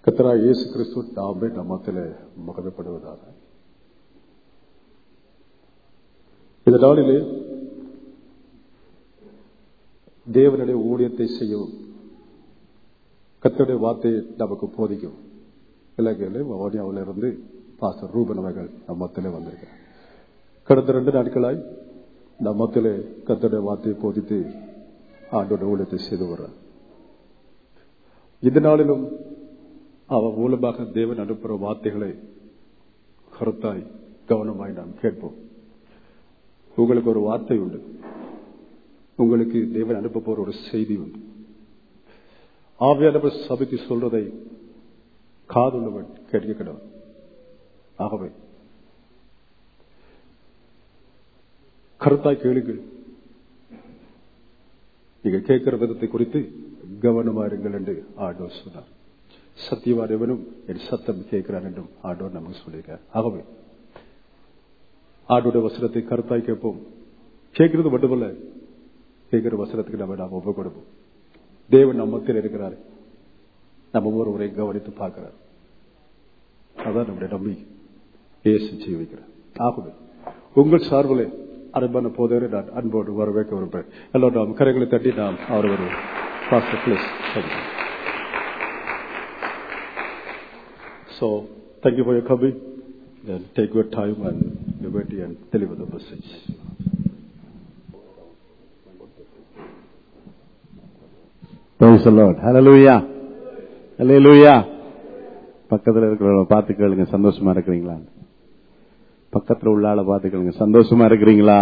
கத்தராக இயேசு கிறிஸ்து நாமே நம்மத்திலே மகமைப்படுவதாக இந்த நாளிலே தேவனுடைய ஊழியத்தை செய்யவும் கத்தருடைய வார்த்தையை நமக்கு போதிக்கும் இலங்கையிலே வவுனியாவில் இருந்து பாஸ்டர் ரூபன் அவர்கள் நம்மத்திலே வந்திருக்கிறார் கடந்த ரெண்டு நாட்களாய் நம்மத்திலே கத்தருடைய வார்த்தையை போதித்து ஆண்டோட ஊழியத்தை செய்து வர்றார் இந்த நாளிலும் அவன் மூலமாக தேவன் அனுப்புகிற வார்த்தைகளை கருத்தாய் கவனமாய் நாம் கேட்போம் உங்களுக்கு ஒரு வார்த்தை உண்டு உங்களுக்கு தேவன் அனுப்ப போற ஒரு செய்தி உண்டு ஆவியானவர் சபைக்கு சொல்றதை காதுள்ளவன் கேட்க கிடவன் ஆகவே கருத்தாய் கேளுங்கள் நீங்க கேட்கிற விதத்தை குறித்து கவனமா இருங்கள் என்று ஆண்டவர் சொன்னார் சத்தியவாதவனும் என் சத்தம் கேட்கிறான் என்றும் ஆண்டவர் நமக்கு சொல்லியிருக்கார் ஆகவே ஆண்டோட வசனத்தை கருத்தாய் கேட்போம் கேட்கிறது மட்டுமல்ல கேட்கிற வசனத்துக்கு நம்ம நாம் ஒப்பு கொடுப்போம் தேவன் நம்ம மத்தியில் இருக்கிறார் நம்ம ஒருவரை கவனித்து பார்க்கிறார் அதான் நம்முடைய நம்பி ஏசு ஜீவிக்கிறார் ஆகவே உங்கள் சார்பில் அன்பான போதவரை நான் அன்போடு வரவேற்க விரும்புகிறேன் எல்லோரும் நாம் கரைகளை தட்டி நாம் அவர் ஒரு பாஸ்டர் பிளஸ் So, thank you for your coming. Then take your time and liberty and deliver the message. Praise the Lord. Hallelujah. Hallelujah. பக்கத்துல இருக்கிறவங்க பார்த்து கேளுங்க சந்தோஷமா இருக்கிறீங்களா பக்கத்துல உள்ள ஆளை பார்த்து கேளுங்க சந்தோஷமா இருக்கிறீங்களா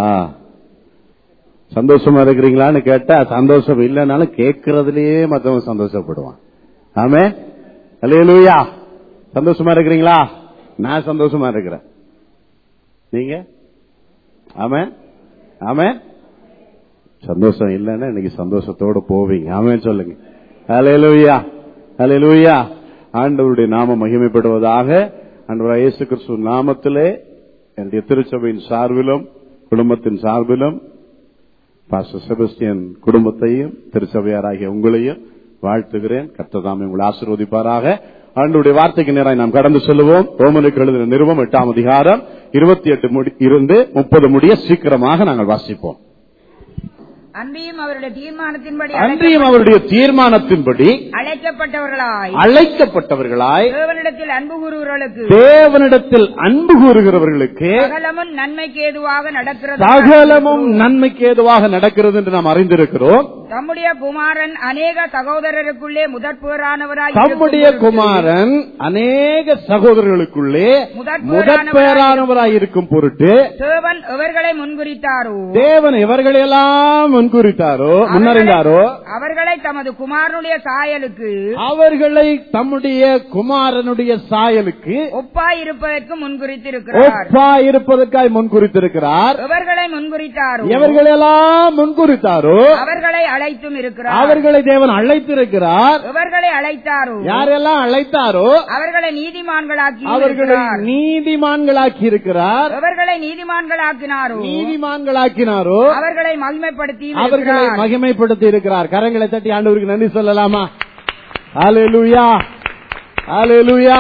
சந்தோஷமா இருக்கிறீங்களான்னு கேட்டா சந்தோஷம் இல்லைனாலும் கேட்கறதுலயே மத்தவங்க சந்தோஷப்படுவான் ஆமே அலையலூயா சந்தோஷமா இருக்கிறீங்களா நான் சந்தோஷமா இருக்கிறேன் நீங்க ஆமே ஆமே சந்தோஷம் இல்லைன்னா இன்னைக்கு சந்தோஷத்தோட போவீங்க ஆமேன்னு சொல்லுங்க அலையலூயா அலையலூயா ஆண்டவருடைய நாம மகிமைப்படுவதாக ஆண்டவர் இயேசு கிறிஸ்து நாமத்திலே என்னுடைய திருச்சபையின் சார்பிலும் குடும்பத்தின் சார்பிலும் பாஸ்டர் செபஸ்டியன் குடும்பத்தையும் திருச்சபையாராகிய உங்களையும் வாழ்த்துகிறேன் கர்த்ததாமே உங்களை ஆசீர்வதிப்பாராக ஆண்டுடைய வார்த்தைக்கு நேராக நாம் கடந்து செல்வோம் ரோமனுக்கு எழுதின நிறுவம் எட்டாம் அதிகாரம் இருபத்தி எட்டு இருந்து முப்பது முடிய சீக்கிரமாக நாங்கள் வாசிப்போம் அன்றியும் அவருடைய தீர்மானத்தின்படி அன்றியும் அவருடைய தீர்மானத்தின்படி அழைக்கப்பட்டவர்களாய் அழைக்கப்பட்டவர்களாய் தேவனிடத்தில் அன்பு கூறுகிறவர்களுக்கு தேவனிடத்தில் அன்பு கூறுகிறவர்களுக்கு சகலமும் நன்மைக்கு ஏதுவாக நடக்கிறது சகலமும் நன்மைக்கு ஏதுவாக நடக்கிறது என்று நாம் அறிந்திருக்கிறோம் தம்முடைய குமாரன் அநேக சகோதரருக்குள்ளே முதற்பேரானவராய் தம்முடைய குமாரன் அநேக சகோதரர்களுக்குள்ளே முதற்பேரானவராய் இருக்கும் பொருட்டு தேவன் எவர்களை முன்குறித்தாரோ தேவன் இவர்களெல்லாம் முன்குறித்தாரோ முன்னறிந்தாரோ அவர்களை தமது குமாரனுடைய சாயலுக்கு அவர்களை தம்முடைய குமாரனுடைய சாயலுக்கு ஒப்பாய் இருப்பதற்கு முன்குறித்திருக்கிறார் ஒப்பா இருப்பதற்காய் முன்குறித்திருக்கிறார் எவர்களை முன்குறித்தாரோ எவர்களெல்லாம் முன்குறித்தாரோ அவர்களை அழைத்தும் இருக்கிறார் அவர்களை தேவன் அழைத்திருக்கிறார் எவர்களை அழைத்தாரோ யாரெல்லாம் அழைத்தாரோ அவர்களை நீதிமான்களாக்கி அவர்களை இருக்கிறார். நீதிமான்களாக்கி இருக்கிறார் எவர்களை நீதிமான்களாக்கினாரோ நீதிமான்களாக்கினாரோ அவர்களை மகிமைப்படுத்தி அவர்களை இருக்கிறார். மகிமைப்படுத்தி இருக்கிறார் கரங்களை தட்டி ஆண்டவருக்கு நன்றி சொல்லலாமா ஹalleluya ஹalleluya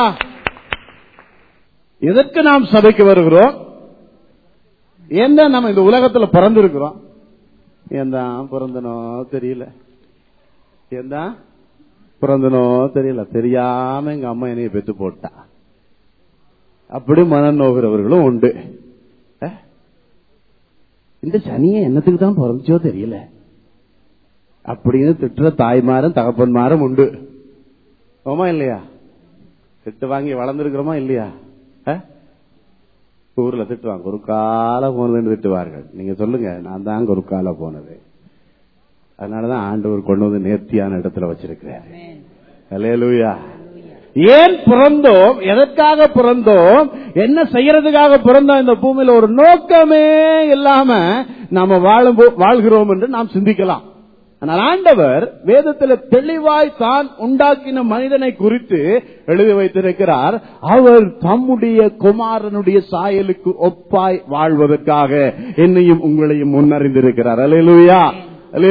எதற்கு நாம் சபைக்கு வருகிறோம் என்ன நம்ம இந்த உலகத்துல பிறந்திருக்கிறோம் ஏன் தான் பிறந்தனோ தெரியல ஏன் தான் பிறந்தனோ தெரியல தெரியாம எங்க அம்மா என்னைய பெத்து போட்டா அப்படி மனம் நோகிறவர்களும் உண்டு அஹ்? இந்த சனியை என்னத்துக்கு தான் பிறந்துச்சோ தெரியல அப்படின்னு திட்டுற தாய்மாரும் தகப்பன்மாரும் உண்டு ஆமா இல்லையா திட்டு வாங்கி வளர்ந்துருக்கிறோமா இல்லையா அஹ்? ஊர்ல திட்டுவாங்க ஒரு கால போனதுன்னு திட்டுவார்கள் நீங்க சொல்லுங்க நான் தான் ஒரு கால போனது அதனாலதான் ஆண்டவர் கொண்டு வந்து நேர்த்தியான இடத்துல வச்சிருக்கிறாரு அல்லேலூயா ஏன் பிறந்தோம் எதற்காக பிறந்தோம் என்ன செய்யறதுக்காக பிறந்தோம் இந்த பூமியில ஒரு நோக்கமே இல்லாம நாம வாழும் போ- வாழ்கிறோம் என்று நாம் சிந்திக்கலாம் ஆனால் ஆண்டவர் வேதத்தில் தெளிவாய் தான் உண்டாக்கின மனிதனை குறித்து எழுதி வைத்திருக்கிறார் அவர் தம்முடைய குமாரனுடைய சாயலுக்கு ஒப்பாய் வாழ்வதற்காக என்னையும் உங்களையும் முன்னறிந்திருக்கிறார் அலேலுயா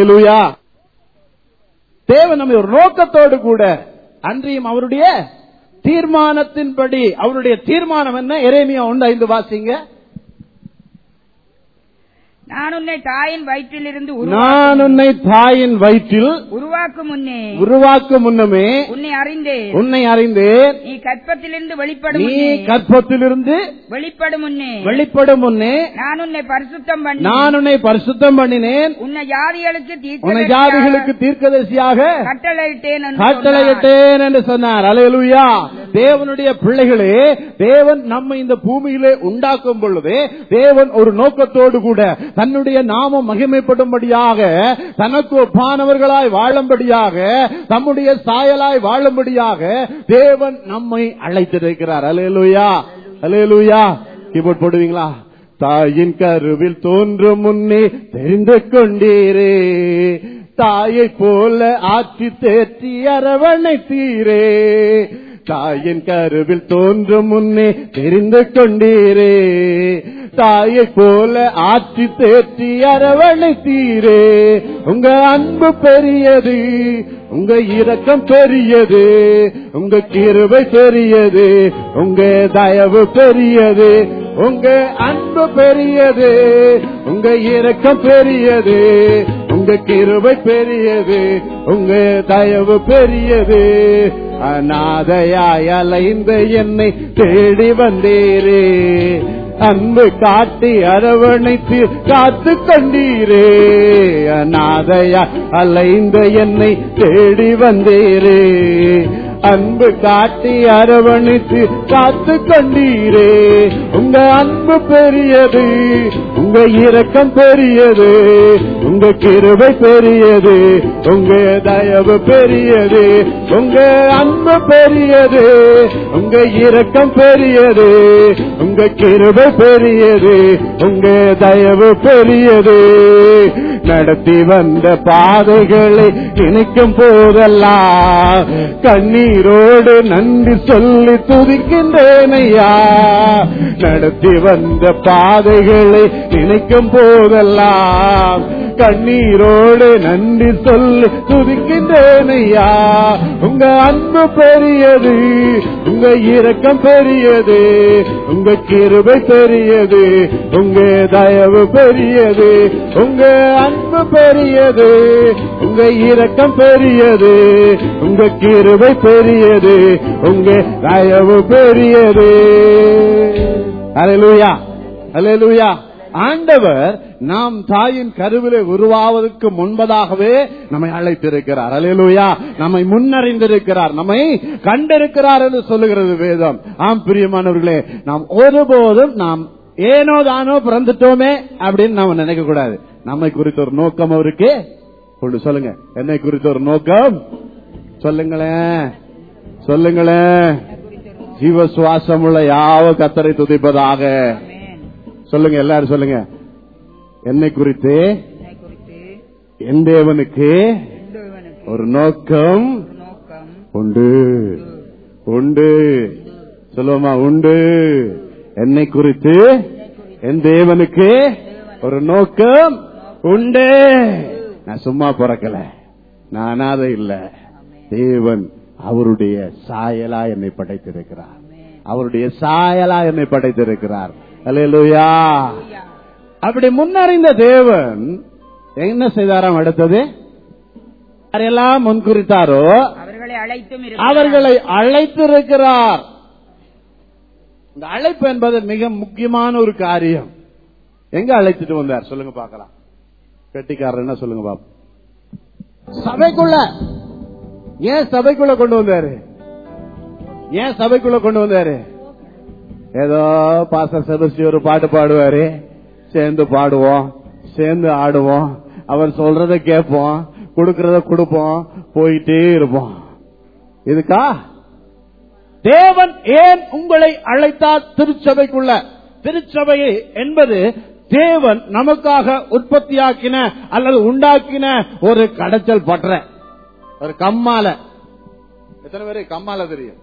அலேலுயா தேவன் நம்மை ஒரு நோக்கத்தோடு கூட அன்றியும் அவருடைய தீர்மானத்தின்படி அவருடைய தீர்மானம் என்ன எரேமியா ஒன்று ஐந்து வாசிங்க நான் உன்னை தாயின் வயிற்றிலிருந்து நான் உன்னை தாயின் வயிற்றில் உருவாக்கும் முன்னே உருவாக்கும் முன்னமே உன்னை அறிந்தேன் உன்னை அறிந்தேன் நீ கற்பத்திலிருந்து வெளிப்படும் நீ முன்னே கற்பத்திலிருந்து வெளிப்படும் முன்னே வெளிப்படும் முன்னே நான் உன்னை பரிசுத்தம் பண்ணி நான் உன்னை பரிசுத்தம் பண்ணினேன் உன்னை ஜாதிகளுக்கு உன்னை தீர்க்க ஜாதிகளுக்கு தீர்க்கதரிசியாக கட்டளையிட்டேன் என்று சொன்னார். கட்டளையிட்டேன் என்று சொன்னார் அலையலுயா தேவனுடைய பிள்ளைகளே தேவன் நம்மை இந்த பூமியிலே உண்டாக்கும் பொழுது தேவன் ஒரு நோக்கத்தோடு கூட தன்னுடைய நாமம் மகிமைப்படும்படியாக தனக்கு ஒப்பானவர்களாய் வாழும்படியாக தம்முடைய சாயலாய் வாழும்படியாக தேவன் நம்மை அழைத்திருக்கிறார் அலையலுயா அலையலுயா கீபோர்ட் போடுவீங்களா தாயின் கருவில் தோன்றும் முன்னே தெரிந்து கொண்டீரே தாயை போல ஆற்றி தேற்றி அரவணைத்தீரே தாயின் கருவில் தோன்றும் முன்னே தெரிந்து கொண்டீரே தாயை போல ஆற்றி தேற்றி அரவணைத்தீரே உங்க அன்பு பெரியது உங்க இரக்கம் பெரியது உங்க கிருபை பெரியது உங்க தயவு பெரியது உங்க அன்பு பெரியது உங்க இரக்கம் பெரியது உங்க கிருபை பெரியது உங்க தயவு பெரியது அநாதையாய் அலைந்த என்னை தேடி வந்தீரே அன்பு காட்டி அரவணைத்து காத்து கொண்டீரே அநாதையா அலைந்த என்னை தேடி வந்தீரே அன்பு காட்டி அரவணைத்து காத்து கொண்டீரே உங்க அன்பு பெரியது உங்க இரக்கம் பெரியது உங்க கிருபை பெரியது உங்க தயவு பெரியது உங்க அன்பு பெரியது உங்க இரக்கம் பெரியது உங்க கிருபை பெரியது உங்க தயவு பெரியது நடத்தி வந்த பாதைகளை நினைக்கும் போதெல்லாம் கண்ணீரோடு நன்றி சொல்லி துதிக்கின்றேன் ஐயா நடத்தி வந்த பாதைகளை நினைக்கும் போதெல்லாம் கண்ணீரோடு நன்றி சொல்லி துதிக்கின்றேன் ஐயா உங்க அன்பு பெரியது உங்க இரக்கம் பெரியது உங்க கிருபை பெரியது உங்க தயவு பெரியது உங்க அன்பு பெரியது உங்க இரக்கம் பெரியது உங்க கிருபை பெரியது உங்க தயவு பெரியது அலையலூயா அலையலூயா ஆண்டவர் நாம் தாயின் கருவிலே உருவாவதற்கு முன்பதாகவே நம்மை அழைத்திருக்கிறார் அலையலூயா நம்மை முன்னறிந்திருக்கிறார் நம்மை கண்டிருக்கிறார் என்று சொல்லுகிறது வேதம் ஆம் பிரியமானவர்களே நாம் ஒருபோதும் நாம் ஏனோ தானோ பிறந்துட்டோமே அப்படின்னு நாம நினைக்க கூடாது நம்மை குறித்த ஒரு நோக்கம் அவருக்கு கொண்டு சொல்லுங்க என்னை குறித்த ஒரு நோக்கம் சொல்லுங்களேன் சொல்லுங்களேன் ஜீவ சுவாசம் உள்ள யாவ கத்தரை துதிப்பதாக ஆமென். சொல்லுங்க எல்லாரும் சொல்லுங்க என்னை குறித்து என்னை குறித்து என் தேவனுக்கு இந்துவனுக்கு ஒரு நோக்கம் ஒரு நோக்கம் உண்டு உண்டு சொல்லுவோமா உண்டு என்னை குறித்து என் தேவனுக்கு ஒரு நோக்கம் உண்டு நான் சும்மா பிறக்கல நான் அனாதை இல்ல தேவன் அவருடைய சாயலா என்னை படைத்திருக்கிறார் அவருடைய சாயலா என்னை படைத்திருக்கிறார் அல்லேலூயா அப்படி முன்னறிந்த தேவன் என்ன செய்தாராம் அடுத்தது யாரெல்லாம் முன்குறித்தாரோ அவர்களை அழைத்தும் இருக்கிறார். அவர்களை அழைத்திருக்கிறார் இந்த அழைப்பு என்பது மிக முக்கியமான ஒரு காரியம் எங்க அழைச்சிட்டு வந்தார் சொல்லுங்க பார்க்கலாம் கெட்டிக்காரர் என்ன சொல்லுங்க பாப்போம் சபைக்குள்ள ஏன் சபைக்குள்ள கொண்டு வந்தாரு ஏன் சபைக்குள்ள கொண்டு வந்தாரு ஏதோ பாச செபஸ்டி ஒரு பாட்டு பாடுவாரு சேர்ந்து பாடுவோம் சேர்ந்து ஆடுவோம் அவர் சொல்றத கேட்போம் கொடுக்கறத கொடுப்போம் போயிட்டே இருப்போம் இதுக்கா தேவன் ஏன் உங்களை அழைத்தார் திருச்சபைக்குள்ள திருச்சபை என்பது தேவன் நமக்காக உற்பத்தியாக்கின அல்லது உண்டாக்கின ஒரு கடைச்சல் பற்ற ஒரு கம்மால எத்தனை பேரு கம்மால தெரியும்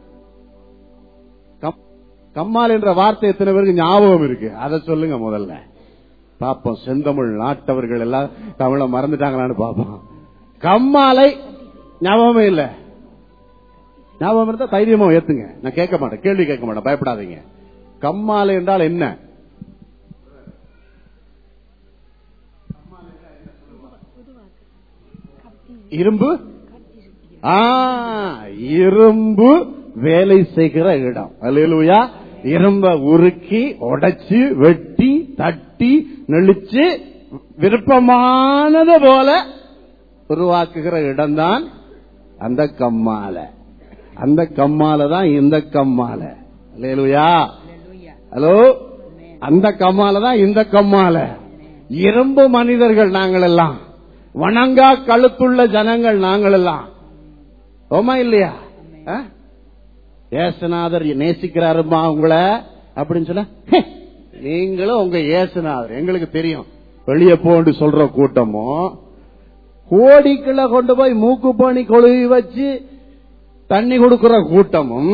கம்- கம்மால் என்ற வார்த்தை எத்தனை பேருக்கு ஞாபகம் இருக்கு அதை சொல்லுங்க முதல்ல பாப்போம் செந்தமிழ் நாட்டவர்கள் எல்லாம் தமிழை மறந்துட்டாங்களான்னு பாப்போம் கம்மாலை ஞாபகமே இல்ல ஞாபகம் இருந்தா தைரியமா ஏத்துங்க நான் கேட்க மாட்டேன் கேள்வி கேட்க மாட்டேன் பயப்படாதீங்க கம்மாலை என்றால் என்ன இரும்பு ஆ, இரும்பு வேலை செய்கிற இடம் அல்லேலூயா இரும்ப உருக்கி உடைச்சு வெட்டி தட்டி நெளிச்சு விருப்பமானது போல உருவாக்குகிற இடம்தான் அந்த கம்மால அந்த கம்மால தான் இந்த கம்மால அல்லேலூயா Hallelujah. ஹலோ அந்த கம்மால தான் இந்த கம்மால இரும்பு மனிதர்கள் நாங்கள் எல்லாம் வணங்கா கழுத்துள்ள ஜனங்கள் நாங்கள் எல்லாம் ஓமா இல்லையா ஆ? ஏசுநாதர் நேசிக்கிறாருமா உங்களை அப்படின்னு சொல்ல "ஹே, நீங்களும் உங்க ஏசுநாதர் எங்களுக்கு தெரியும் வெளியே போன்னு சொல்ற கூட்டமும் கோடிக்குள்ள கொண்டு போய் மூக்கு பணி கொழுவி வச்சு தண்ணி கொடுக்கிற கூட்டமும்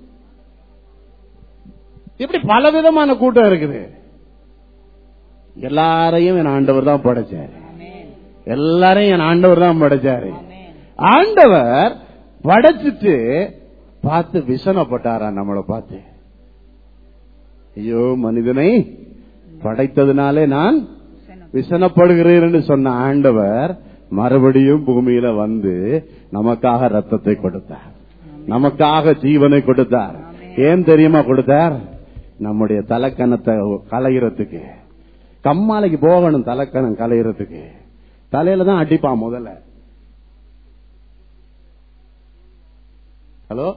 இப்படி பலவிதமான கூட்டம் இருக்குது எல்லாரையும் என் ஆண்டவர் தான் படைச்சாரு Amen. எல்லாரையும் என் ஆண்டவர் தான் படைச்சாரு Amen. ஆண்டவர் படைச்சிட்டு பார்த்து விசனப்பட்டாரா நம்மளை பார்த்து ஐயோ மனிதனை படைத்ததுனாலே நான் சனம். விசனப்படுகிறேன் என்று சொன்ன ஆண்டவர் மறுபடியும் பூமியில வந்து நமக்காக ரத்தத்தை கொடுத்தார் நமக்காக ஜீவனை கொடுத்தார் ஏன் தெரியுமா கொடுத்தார் நம்முடைய தலைக்கணத்தை களைகிறதுக்கு கம்மாலைக்கு போகணும் தலைக்கணம் களைகிறதுக்கு தலையில தான் அடிப்பான் முதல்ல ஹலோ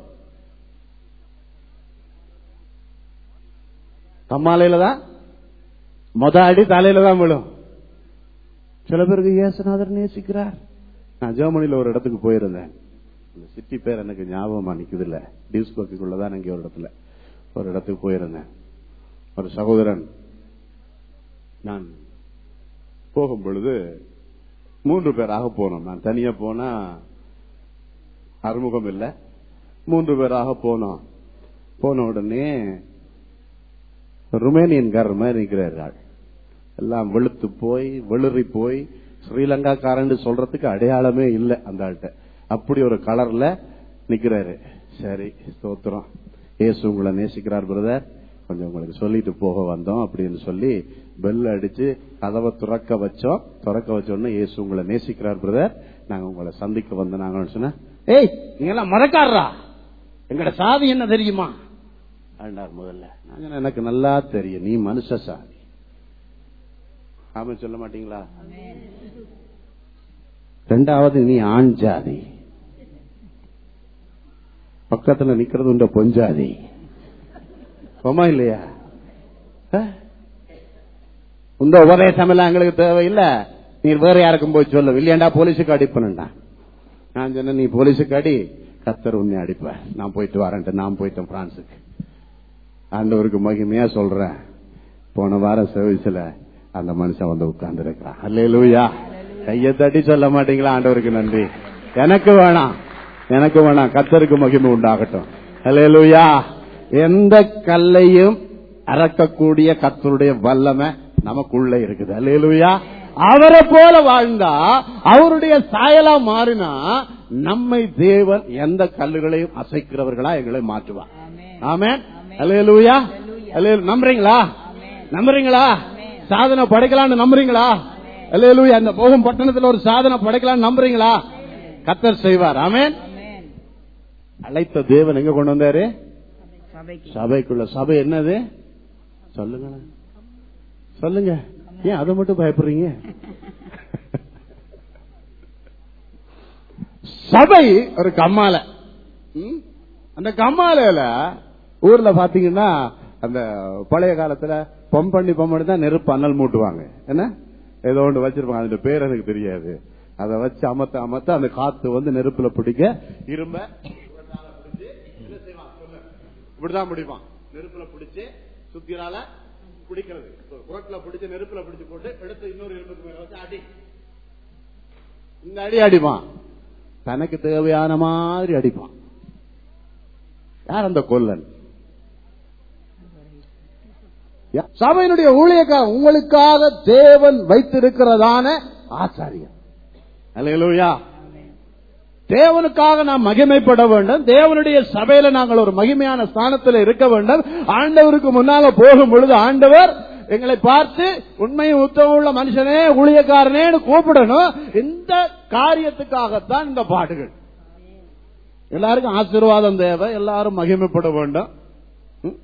கம்மாலையில தான் மொத அடி தலையில தான் விழும் சில பேருக்கு இயேசுநாதர் நேசிக்கிறார் நான் ஜெர்மனில ஒரு இடத்துக்கு போயிருந்தேன் அந்த சிட்டி பேர் எனக்கு ஞாபகமா நிக்குது இல்ல டியூஸ்கோக்குள்ளதான் அங்கே ஒரு இடத்துல ஒரு இடத்துக்கு போயிருந்தேன் ஒரு சகோதரன் நான் போகும் பொழுது மூன்று பேராக போனோம் நான் தனியா போனா அறிமுகம் இல்லை மூன்று பேராக போனோம் போன உடனே ருமேனியன்காரர் மாதிரி நிற்கிறார்கள் எல்லாம் வெளுத்து போய் வெளிறி போய் ஸ்ரீலங்காக்காரன் சொல்றதுக்கு அடையாளமே இல்லை அந்த ஆள்கிட்ட அப்படி ஒரு கலர்ல நிக்கிறாரு சரி ஸ்தோத்திரம் இயேசு உங்களை நேசிக்கிறார் பிரதர் கொஞ்சம் உங்களுக்கு சொல்லிட்டு போக வந்தோம் அப்படின்னு சொல்லி பெல் அடிச்சு கதவை துறக்க வச்சோம் துறக்க வச்ச உடனே இயேசு உங்களை நேசிக்கிறார் பிரதர் நாங்க உங்களை சந்திக்க வந்தோம் நாங்கன்னு சொன்னா ஏய் நீங்க எல்லாம் மறக்காரா எங்கட சாதி என்ன தெரியுமா ஆண்டார் முதல்ல நான் சொன்னேன், எனக்கு நல்லா தெரியும் நீ மனுஷ சாதி ஆமா சொல்ல மாட்டீங்களா ரெண்டாவது நீ ஆண் ஜாதி பக்கத்துல நிக்கிறது உண்ட பொஞ்சாதி போமா இல்லையா அஹ்? இந்த உபதேசம் எல்லாம் எங்களுக்கு தேவையில்லை நீ வேற யாருக்கும் போய் சொல்ல இல்லையாண்டா போலீஸுக்கு அடிப்பணுண்டா நான் சொன்னேன் நீ போலீஸுக்கு அடி கத்தர் உன்னை அடிப்ப நான் போயிட்டு வரேன்ட்டு நான் போயிட்டேன் பிரான்ஸுக்கு ஆண்டவருக்கு மகிமையா சொல்றேன் போன வாரம் சர்வீஸ்ல அந்த மனுஷன் வந்து உட்கார்ந்து இருக்கிறான் அல்லேலூயா கையை தட்டி சொல்ல மாட்டீங்களா ஆண்டவருக்கு நன்றி எனக்கு வேணாம் எனக்கு வேணாம் கத்தருக்கு மகிமை உண்டாகட்டும் அல்லேலூயா எந்த கல்லையும் அறக்கக்கூடிய கத்தருடைய வல்லமை நமக்குள்ள இருக்குது அல்லேலூயா அவரை போல வாழ்ந்தா அவருடைய சாயலா மாறினா நம்மை தேவன் எந்த கல்லுகளையும் அசைக்கிறவர்களா எங்களை மாற்றுவார் Amen. ஆமென் அல்லேலூயா அல்லேலூயா நம்புறீங்களா நம்புறீங்களா சாதனை படைக்கலாம்னு நம்புறீங்களா அல்லேலூயா அந்த போகும் பட்டணத்துல ஒரு சாதனை படைக்கலாம்னு நம்புறீங்களா கத்தர் செய்வார் ஆமென் Amen. அழைத்த தேவன் எங்க கொண்டு வந்தாரு சபைக்கு சபைக்குள்ள சபை என்னது சொல்லுங்களேன் சொல்லுங்க ஏன் அதை மட்டும் பயப்படுறீங்க சபை ஒரு கம்மால ம்? அந்த கம்மாலையில ஊர்ல பாத்தீங்கன்னா அந்த பழைய காலத்துல பம்பண்ணி பம்பண்ணி தான் நெருப்பு அனல் மூட்டுவாங்க என்ன ஏதோ ஒன்று வச்சிருப்பாங்க அந்த பேர் எனக்கு தெரியாது அதை வச்சு அமத்த அமத்த அந்த காத்து வந்து நெருப்புல பிடிக்க இரும்ப இப்படிதான் பிடிப்பான் நெருப்புல பிடிச்சு சுத்திரால பிடிக்கிறது குரட்ல பிடிச்சு நெருப்புல பிடிச்சு போட்டு எடுத்து இன்னொரு இரும்புக்கு மேல வச்சு அடி இந்த அடி அடிப்பான் தனக்கு தேவையான மாதிரி அடிப்பான் யார் அந்த கொல்லன் யா- சபையினுடைய ஊழியக்கார உங்களுக்காக தேவன் வைத்திருக்கிறதான ஆச்சாரியன் அல்லேலூயா தேவனுக்காக நாம் மகிமைப்பட வேண்டும் தேவனுடைய சபையில நாங்கள் ஒரு மகிமையான ஸ்தானத்தில் இருக்க வேண்டும் ஆண்டவருக்கு முன்னால போகும் பொழுது ஆண்டவர் எங்களை பார்த்து உண்மையும் உத்தமம் உள்ள மனுஷனே ஊழியக்காரனேன்னு கூப்பிடணும் இந்த காரியத்துக்காகத்தான் இந்த பாட்டுகள் எல்லாருக்கும் ஆசீர்வாதம் தேவை எல்லாரும் மகிமைப்பட வேண்டும் ம்?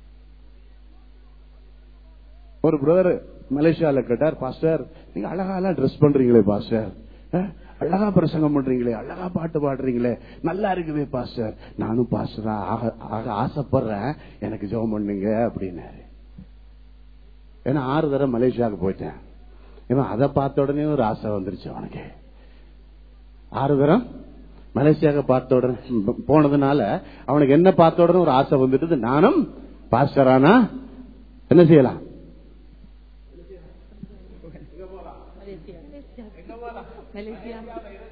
ஒரு பிரதர் மலேசியால கேட்டார் பாஸ்டர் நீங்க அழகா எல்லாம் ட்ரெஸ் பண்றீங்களே பாஸ்டர் அஹ், அழகா பிரசங்கம் பண்றீங்களே அழகா பாட்டு பாடுறீங்களே நல்லா இருக்குதே பாஸ்டர் நானும் பாஸ்டரா ஆக ஆக ஆசைப்படுறேன் எனக்கு ஜெபம் பண்ணுங்க அப்படின்னாரு ஏன்னா ஆறு தடவை மலேசியாவுக்கு போயிட்டேன் இவன் அதை பார்த்த உடனே ஒரு ஆசை வந்துருச்சு அவனுக்கு ஆறு தரம் மலேசியாவுக்கு பார்த்த உடனே போனதுனால அவனுக்கு என்ன பார்த்த உடனே ஒரு ஆசை வந்துட்டு நானும் பாஸ்டரானா என்ன செய்யலாம் மலேசியா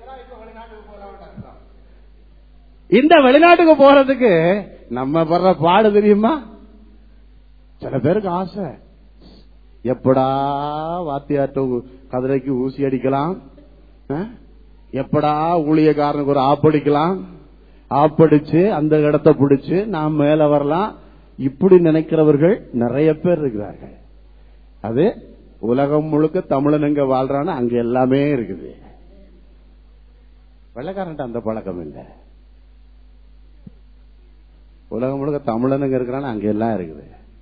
இந்த வெளிநாட்டுக்கு போறதுக்கு நம்ம படுற பாடு தெரியுமா சில பேருக்கு ஆசை எப்படா வாத்தியாட்ட ஊ- கதிரைக்கு ஊசி அடிக்கலாம் ஆ? எப்படா ஊழியக்காரனுக்கு ஒரு ஆப்படிக்கலாம் ஆப்படிச்சு அந்த இடத்தை பிடிச்சு நாம் மேல வரலாம் இப்படி நினைக்கிறவர்கள் நிறைய பேர் இருக்கிறார்கள் அது உலகம் முழுக்க தமிழன் எங்க வாழ்றான்னு அங்க எல்லாமே இருக்குது வெள்ளக்காரன்ட்ட அந்த பழக்கம் இல்லை உலகம் முழுக்க தமிழனுங்க இருக்கிறான்னு அங்க எல்லாம் இருக்குது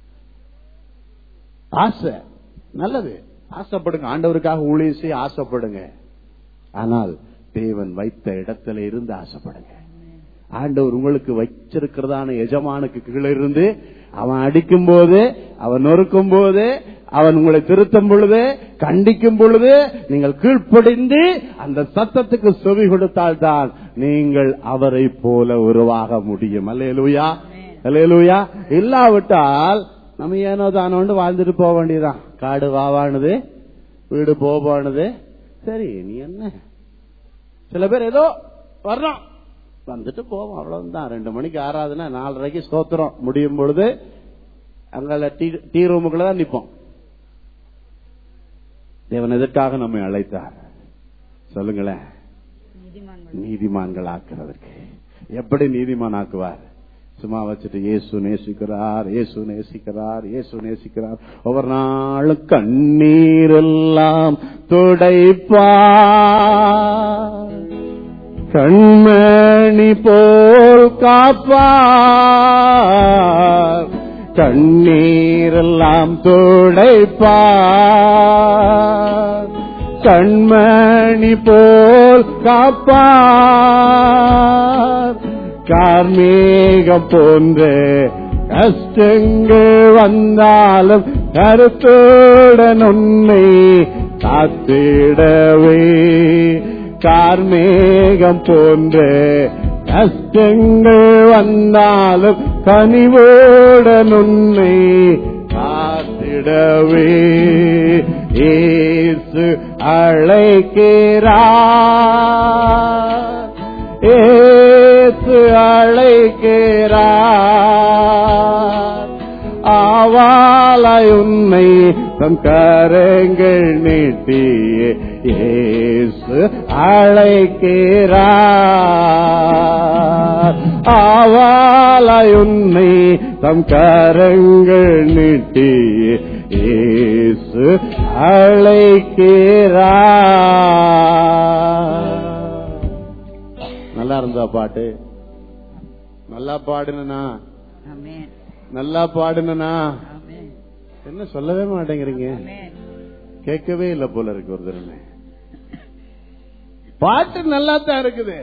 ஆசை நல்லது ஆசைப்படுங்க ஆண்டவருக்காக ஊழியம் செய்ய ஆசைப்படுங்க ஆனால் தேவன் வைத்த இடத்துல இருந்து ஆசைப்படுங்க ஆண்டவர் உங்களுக்கு வச்சிருக்கிறதான எஜமானுக்கு கீழே இருந்து அவன் அடிக்கும் போது அவன் நொறுக்கும் போது அவன் உங்களை திருத்தும் பொழுது கண்டிக்கும் பொழுது நீங்கள் கீழ்ப்படிந்து அந்த சத்தத்துக்கு செவி கொடுத்தால்தான் நீங்கள் அவரை போல உருவாக முடியும் அல்லேலூயா அல்லேலூயா இல்லாவிட்டால் நம்ம ஏனோ தானோண்டு வாழ்ந்துட்டு போக வேண்டியதுதான் காடு வாவானது வீடு போவானது சரி நீ என்ன சில பேர் ஏதோ வரணும் வந்துட்டு போவோம் அவ்வளவுதான் ரெண்டு மணிக்கு ஆறாதுன்னா நாலரைக்கு ஸ்தோத்திரம் முடியும் பொழுது அங்க டீ டீ ரூமுக்குள்ள தான் நிப்போம் தேவன் எதற்காக நம்மை அழைத்தார் சொல்லுங்களேன் நீதிமான்கள் நீதிமான்கள் ஆக்குறதற்கு எப்படி நீதிமான் ஆக்குவார் சும்மா வச்சுட்டு இயேசு நேசிக்கிறார் இயேசு நேசிக்கிறார் இயேசு நேசிக்கிறார் ஒவ்வொரு நாளும் கண்ணீரெல்லாம் துடைப்பார் கண்மணி போல் காப்பார் கண்ணீரெல்லாம் துடைப்பார் கண்மணி போல் காப்பார் கார்மேகம் போன்ற கஷ்டங்கள் வந்தாலும் கருத்துடன் உன்னை காத்திடவே கார்மேகம் போன்ற கஷ்டங்கள் வந்தாலும் கனிவோடன் உன்னை காத்திடவே ஏசு அழைக்கிறார் ஏசு அழைக்கிறார் ஆவாலாய் உன்னை தம் கரங்கள் நீட்டியே இயேசு அழைக்கிறார் ஆவாலாய் உன்னை தம் கரங்கள் நீட்டியே இயேசு அழைக்கிறார் நல்லா இருந்தா பாட்டு நல்லா பாடுனா ஆமென் நல்லா பாடுனா ஆமென் என்ன சொல்லவே மாட்டேங்கிறீங்க ஆமென் கேட்கவே இல்ல போல இருக்கு ஒரு தடவை பாட்டு நல்லா தான் இருக்குது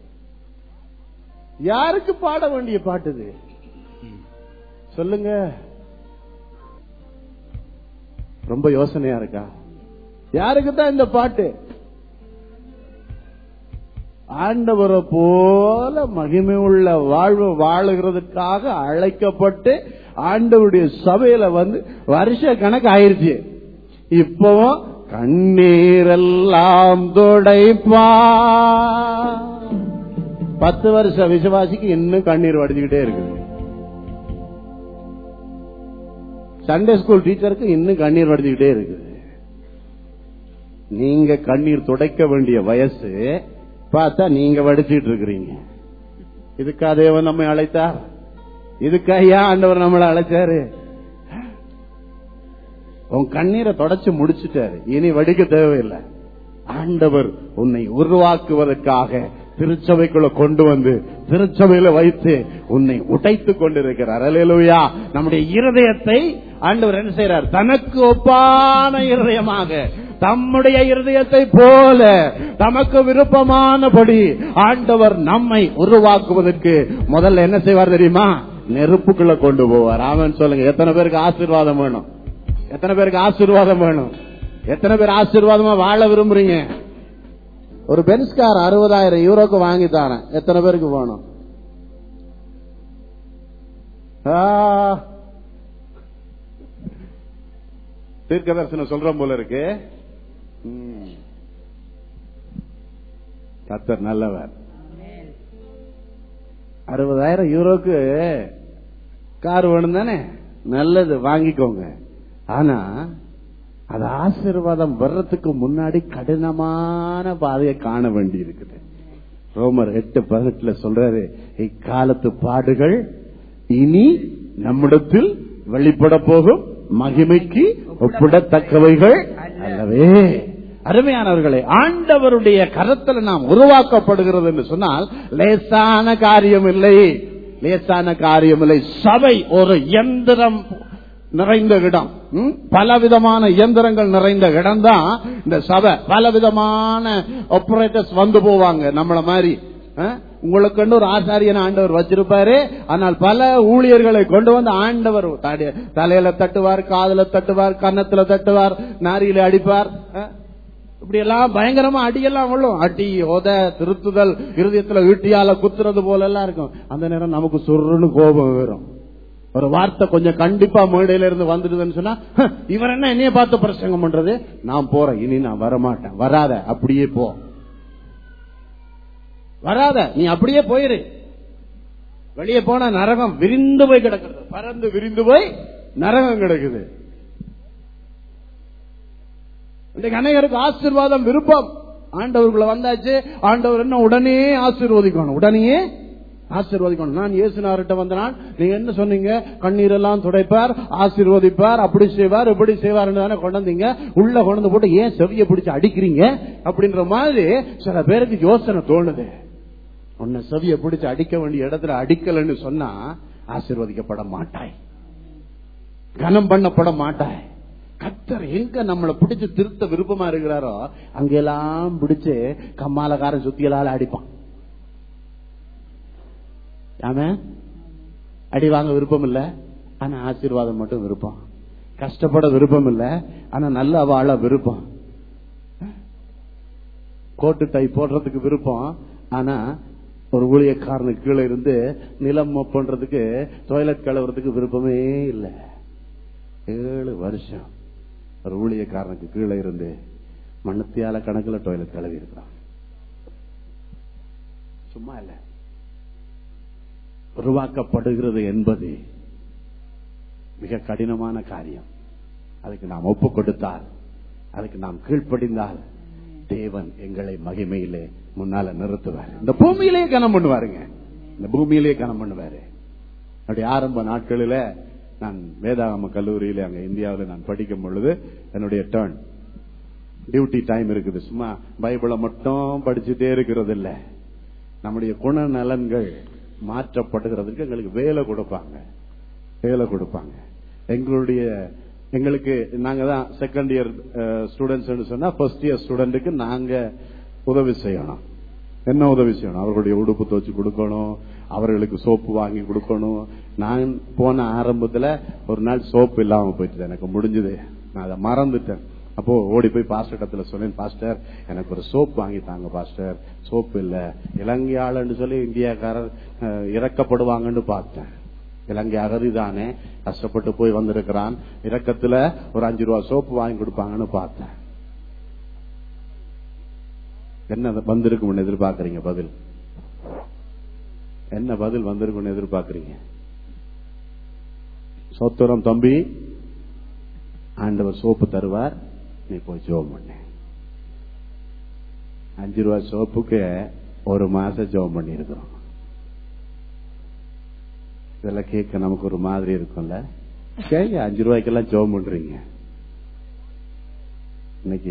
யாருக்கு பாட வேண்டிய பாட்டு இது சொல்லுங்க ரொம்ப யோசனையா இருக்கா யாருக்கு தான் இந்த பாட்டு ஆண்டவரை போல மகிமை உள்ள வாழ்வு வாழுகிறதுக்காக அழைக்கப்பட்டு ஆண்டவருடைய சபையில வந்து வருஷ கணக்கு ஆயிருச்சு இப்பவும் கண்ணீரெல்லாம் துடைப்பா பத்து வருஷ விசுவாசிக்கு இன்னும் கண்ணீர் வடிச்சுக்கிட்டே இருக்குது சண்டே ஸ்கூல் டீச்சருக்கு இன்னும் கண்ணீர் வடிச்சுக்கிட்டே இருக்குது நீங்க கண்ணீர் துடைக்க வேண்டிய வயசு பார்த்தா நீங்க வடிச்சிட்டு இருக்கிறீங்க இதுக்கா தேவன் நம்மை அழைத்தார் இதுக்கா ஏன் ஆண்டவர் நம்மளை அழைச்சாரு உன் கண்ணீரை தொடச்சு முடிச்சிட்டாரு இனி வடிக்க தேவையில்லை ஆண்டவர் உன்னை உருவாக்குவதற்காக திருச்சபைக்குள்ள கொண்டு வந்து திருச்சபையில வைத்து உன்னை உடைத்து கொண்டிருக்கிறார் அலையலுயா நம்முடைய இருதயத்தை ஆண்டவர் என்ன செய்யறார் தனக்கு ஒப்பான இருதயமாக தம்முடைய இருதயத்தை போல தமக்கு விருப்பமானபடி ஆண்டவர் நம்மை உருவாக்குவதற்கு முதல்ல என்ன செய்வார் தெரியுமா நெருப்புக்குள்ள கொண்டு போவார் ஆமன் சொல்லுங்க எத்தனை பேருக்கு ஆசீர்வாதம் வேணும் எத்தனை பேருக்கு ஆசீர்வாதம் வேணும் எத்தனை பேர் ஆசீர்வாதமா வாழ விரும்புறீங்க ஒரு பென்ஸ்கார் அறுபதாயிரம் யூரோக்கு வாங்கி தரேன் எத்தனை பேருக்கு வேணும் ஆ. தீர்க்க தரிசனம் சொல்றோம் போல இருக்கு ம். கர்த்தர் நல்லவர் அறுபதாயிரம் யூரோக்கு கார் வேணும் தானே நல்லது வாங்கிக்கோங்க ஆனா அது ஆசீர்வாதம் வர்றதுக்கு முன்னாடி கடினமான பாதையை காண வேண்டி இருக்குது ரோமர் எட்டு பதினெட்டுல சொல்றாரு இக்காலத்து பாடுகள் இனி நம்மிடத்தில் வெளிப்பட போகும் மகிமைக்கு ஒப்பிடத்தக்கவைகள் அல்லவே அருமையானவர்களே ஆண்டவருடைய கரத்தில் நாம் உருவாக்கப்படுகிறது என்று சொன்னால் லேசான காரியம் இல்லை லேசான காரியம் இல்லை சபை ஒரு எந்திரம் நிறைந்த இடம் ம்? பலவிதமான இயந்திரங்கள் நிறைந்த இடம் தான் இந்த சபை பலவிதமான ஆபரேட்டர்ஸ் வந்து போவாங்க நம்மள மாதிரி அஹ்? உங்களுக்கு ஒரு ஆசாரியன் ஆண்டவர் வச்சிருப்பாரு ஆனால் பல ஊழியர்களை கொண்டு வந்து ஆண்டவர் தடி- தலையில தட்டுவார் காதுல தட்டுவார் கன்னத்துல தட்டுவார் நாரியில அடிப்பார் அஹ்? இப்படி எல்லாம் பயங்கரமா அடியெல்லாம் விழும் அடி உத திருத்துதல் இருதயத்துல ஈட்டியால குத்துறது போல எல்லாம் இருக்கும் அந்த நேரம் நமக்கு சுருன்னு கோபம் வரும் ஒரு வார்த்தை கொஞ்சம் கண்டிப்பா மேடையில இருந்து வந்துடுதுன்னு சொன்னா "ஹ, இவர் என்ன என்னைய பார்த்து பிரசங்கம் பண்றது நான் போறேன் இனி நான் வரமாட்டேன் வராத அப்படியே போ வராத நீ அப்படியே போயிரு வெளியே போன நரகம் விரிந்து போய் கிடக்குது பறந்து விரிந்து போய் நரகம் கிடக்குது இன்றைக்கு அநேகருக்கு ஆசீர்வாதம் விருப்பம் ஆண்டவர்களை வந்தாச்சு ஆண்டவர் என்ன உடனே ஆசீர்வதிக்கணும் உடனே ஆசீர்வதிக்கணும் நான் இயேசுனார்கிட்ட வந்தனால் நீங்க என்ன சொன்னீங்க கண்ணீரெல்லாம் துடைப்பார் ஆசீர்வதிப்பார் அப்படி செய்வார் இப்படி செய்வார் தானே கொண்டு வந்தீங்க உள்ள கொண்டு வந்து போட்டு ஏன் செவிய பிடிச்சு அடிக்கிறீங்க அப்படின்ற மாதிரி சில பேருக்கு யோசனை தோணுது உன்னை செவிய பிடிச்சு அடிக்க வேண்டிய இடத்துல அடிக்கலன்னு சொன்னா ஆசீர்வதிக்கப்பட மாட்டாய் கனம் பண்ணப்பட மாட்டாய் கத்தர் எங்க நம்மளை பிடிச்சு திருத்த விருப்பமா இருக்கிறாரோ அங்கெல்லாம் பிடிச்சு கம்மாலக்காரன் சுத்தியலால அடிப்பான் ஆமா அடி வாங்க விருப்பம் இல்ல ஆனா ஆசீர்வாதம் மட்டும் விருப்பம் கஷ்டப்பட விருப்பம் இல்ல ஆனா நல்ல வாழ விருப்பம் கோட்டு டை போடுறதுக்கு விருப்பம் ஆனா ஒரு ஊழியக்காரனுக்கு கீழே இருந்து நிலம் mop பண்றதுக்கு டாய்லெட் கழுவுறதுக்கு விருப்பமே இல்லை ஏழு வருஷம் ஒரு ஊழியக்காரனுக்கு கீழே இருந்து மண்ணத்தியால கணக்குல டாய்லெட் கழுவி இருக்கிறான் சும்மா இல்ல உருவாக்கப்படுகிறது என்பது மிக கடினமான காரியம் அதுக்கு நாம் ஒப்பு கொடுத்தால் அதுக்கு நாம் கீழ்ப்படிந்தால் தேவன் எங்களை மகிமையிலே முன்னால நிறுத்துவார் இந்த பூமியிலே கனம் பண்ணுவாருங்க இந்த பூமியிலே கனம் பண்ணுவாரு அப்படி ஆரம்ப நாட்களில நான் வேதாகம கல்லூரியில அங்க இந்தியாவில் நான் படிக்கும் பொழுது என்னுடைய டேர்ன் டியூட்டி டைம் இருக்குது சும்மா பைபிளை மட்டும் படிச்சுட்டே இருக்கிறது இல்ல நம்முடைய குணநலன்கள் மாற்றப்படுகிறதுக்கு எங்களுக்கு வேலை கொடுப்பாங்க வேலை கொடுப்பாங்க எங்களுடைய எங்களுக்கு நாங்க தான் செகண்ட் இயர் ஸ்டூடெண்ட்ஸ் சொன்னா ஃபர்ஸ்ட் இயர் ஸ்டூடெண்ட்டுக்கு நாங்க உதவி செய்யணும் என்ன உதவி செய்யணும் அவர்களுடைய உடுப்பு துவச்சு கொடுக்கணும் அவர்களுக்கு சோப்பு வாங்கி கொடுக்கணும் நான் போன ஆரம்பத்துல ஒரு நாள் சோப்பு இல்லாம போயிட்டு எனக்கு முடிஞ்சது நான் அதை மறந்துட்டேன் அப்போ ஓடி போய் பாஸ்டர் இடத்துல சொன்னேன் பாஸ்டர் எனக்கு ஒரு சோப் வாங்கி தாங்க பாஸ்டர் சோப்பு இல்ல இலங்கை ஆளுன்னு சொல்லி இந்தியாக்காரர் அஹ், இறக்கப்படுவாங்கன்னு பார்த்தேன் இலங்கை அகதி தானே கஷ்டப்பட்டு போய் வந்திருக்கிறான் இறக்கத்துல ஒரு அஞ்சு ரூபா சோப்பு வாங்கி கொடுப்பாங்கன்னு பார்த்தேன் என்ன வந்திருக்கும்னு எதிர்பார்க்கறீங்க பதில் என்ன பதில் வந்திருக்கும்னு எதிர்பார்க்கறீங்க சோத்திரம் தம்பி ஆண்டவர் சோப்பு தருவார் நீ போய் ஜோம் பண்ண அஞ்சு ரூபாய் சோப்புக்கு ஒரு மாசம் ஜெபம் பண்ணி இருக்கிறோம் இதெல்லாம் கேட்க நமக்கு ஒரு மாதிரி இருக்கும்ல கேங்க அஞ்சு ரூபாய்க்கெல்லாம் ஜெபம் பண்றீங்க இன்னைக்கு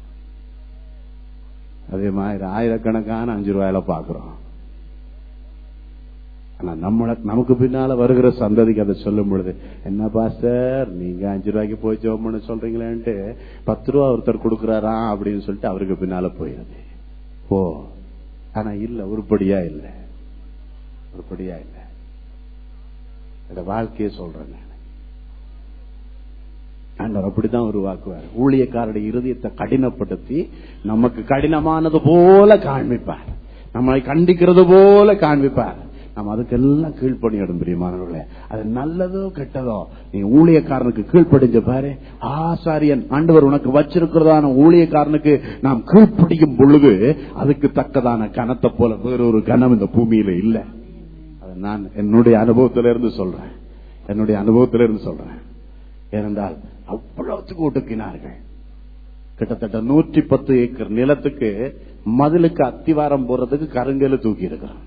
அதே மாதிரி ஆயிரக்கணக்கான அஞ்சு ரூபாயில பாக்குறோம் ஆனா நம்மள நமக்கு பின்னால வருகிற சந்ததிக்கு அதை சொல்லும் பொழுது என்ன பாஸ்டர் நீங்க அஞ்சு ரூபாய்க்கு போய் ஜெபம் பண்ண சொல்றீங்களேன்ட்டு பத்து ரூபா ஒருத்தர் கொடுக்கறாரா அப்படின்னு சொல்லிட்டு அவருக்கு பின்னால போயிருது ஓ ஆனா இல்ல உருப்படியா இல்ல உருப்படியா இல்ல இந்த வாழ்க்கையை சொல்றேன் நான் ஆண்டவர் அப்படித்தான் உருவாக்குவார் ஊழியக்காரருடைய இருதயத்தை கடினப்படுத்தி நமக்கு கடினமானது போல காண்பிப்பார் நம்மளை கண்டிக்கிறது போல காண்பிப்பார் நம்ம அதுக்கெல்லாம் கீழ்ப்பணியிடும் பிரியமானவர்களே அது நல்லதோ கெட்டதோ நீ ஊழியக்காரனுக்கு கீழ்ப்படிஞ்ச பாரு ஆசாரியன் ஆண்டவர் உனக்கு வச்சிருக்கிறதான ஊழியக்காரனுக்கு நாம் கீழ்ப்படியும் பொழுது அதுக்கு தக்கதான கனத்தை போல வேறொரு கனம் இந்த பூமியில இல்ல அதை நான் என்னுடைய அனுபவத்திலிருந்து சொல்றேன் என்னுடைய அனுபவத்திலிருந்து சொல்றேன் ஏனென்றால் அவ்வளவுத்துக்கு ஒடுக்கினார்கள் கிட்டத்தட்ட நூற்றி பத்து ஏக்கர் நிலத்துக்கு மதிலுக்கு அத்திவாரம் போறதுக்கு கருங்கல தூக்கி இருக்கிறான்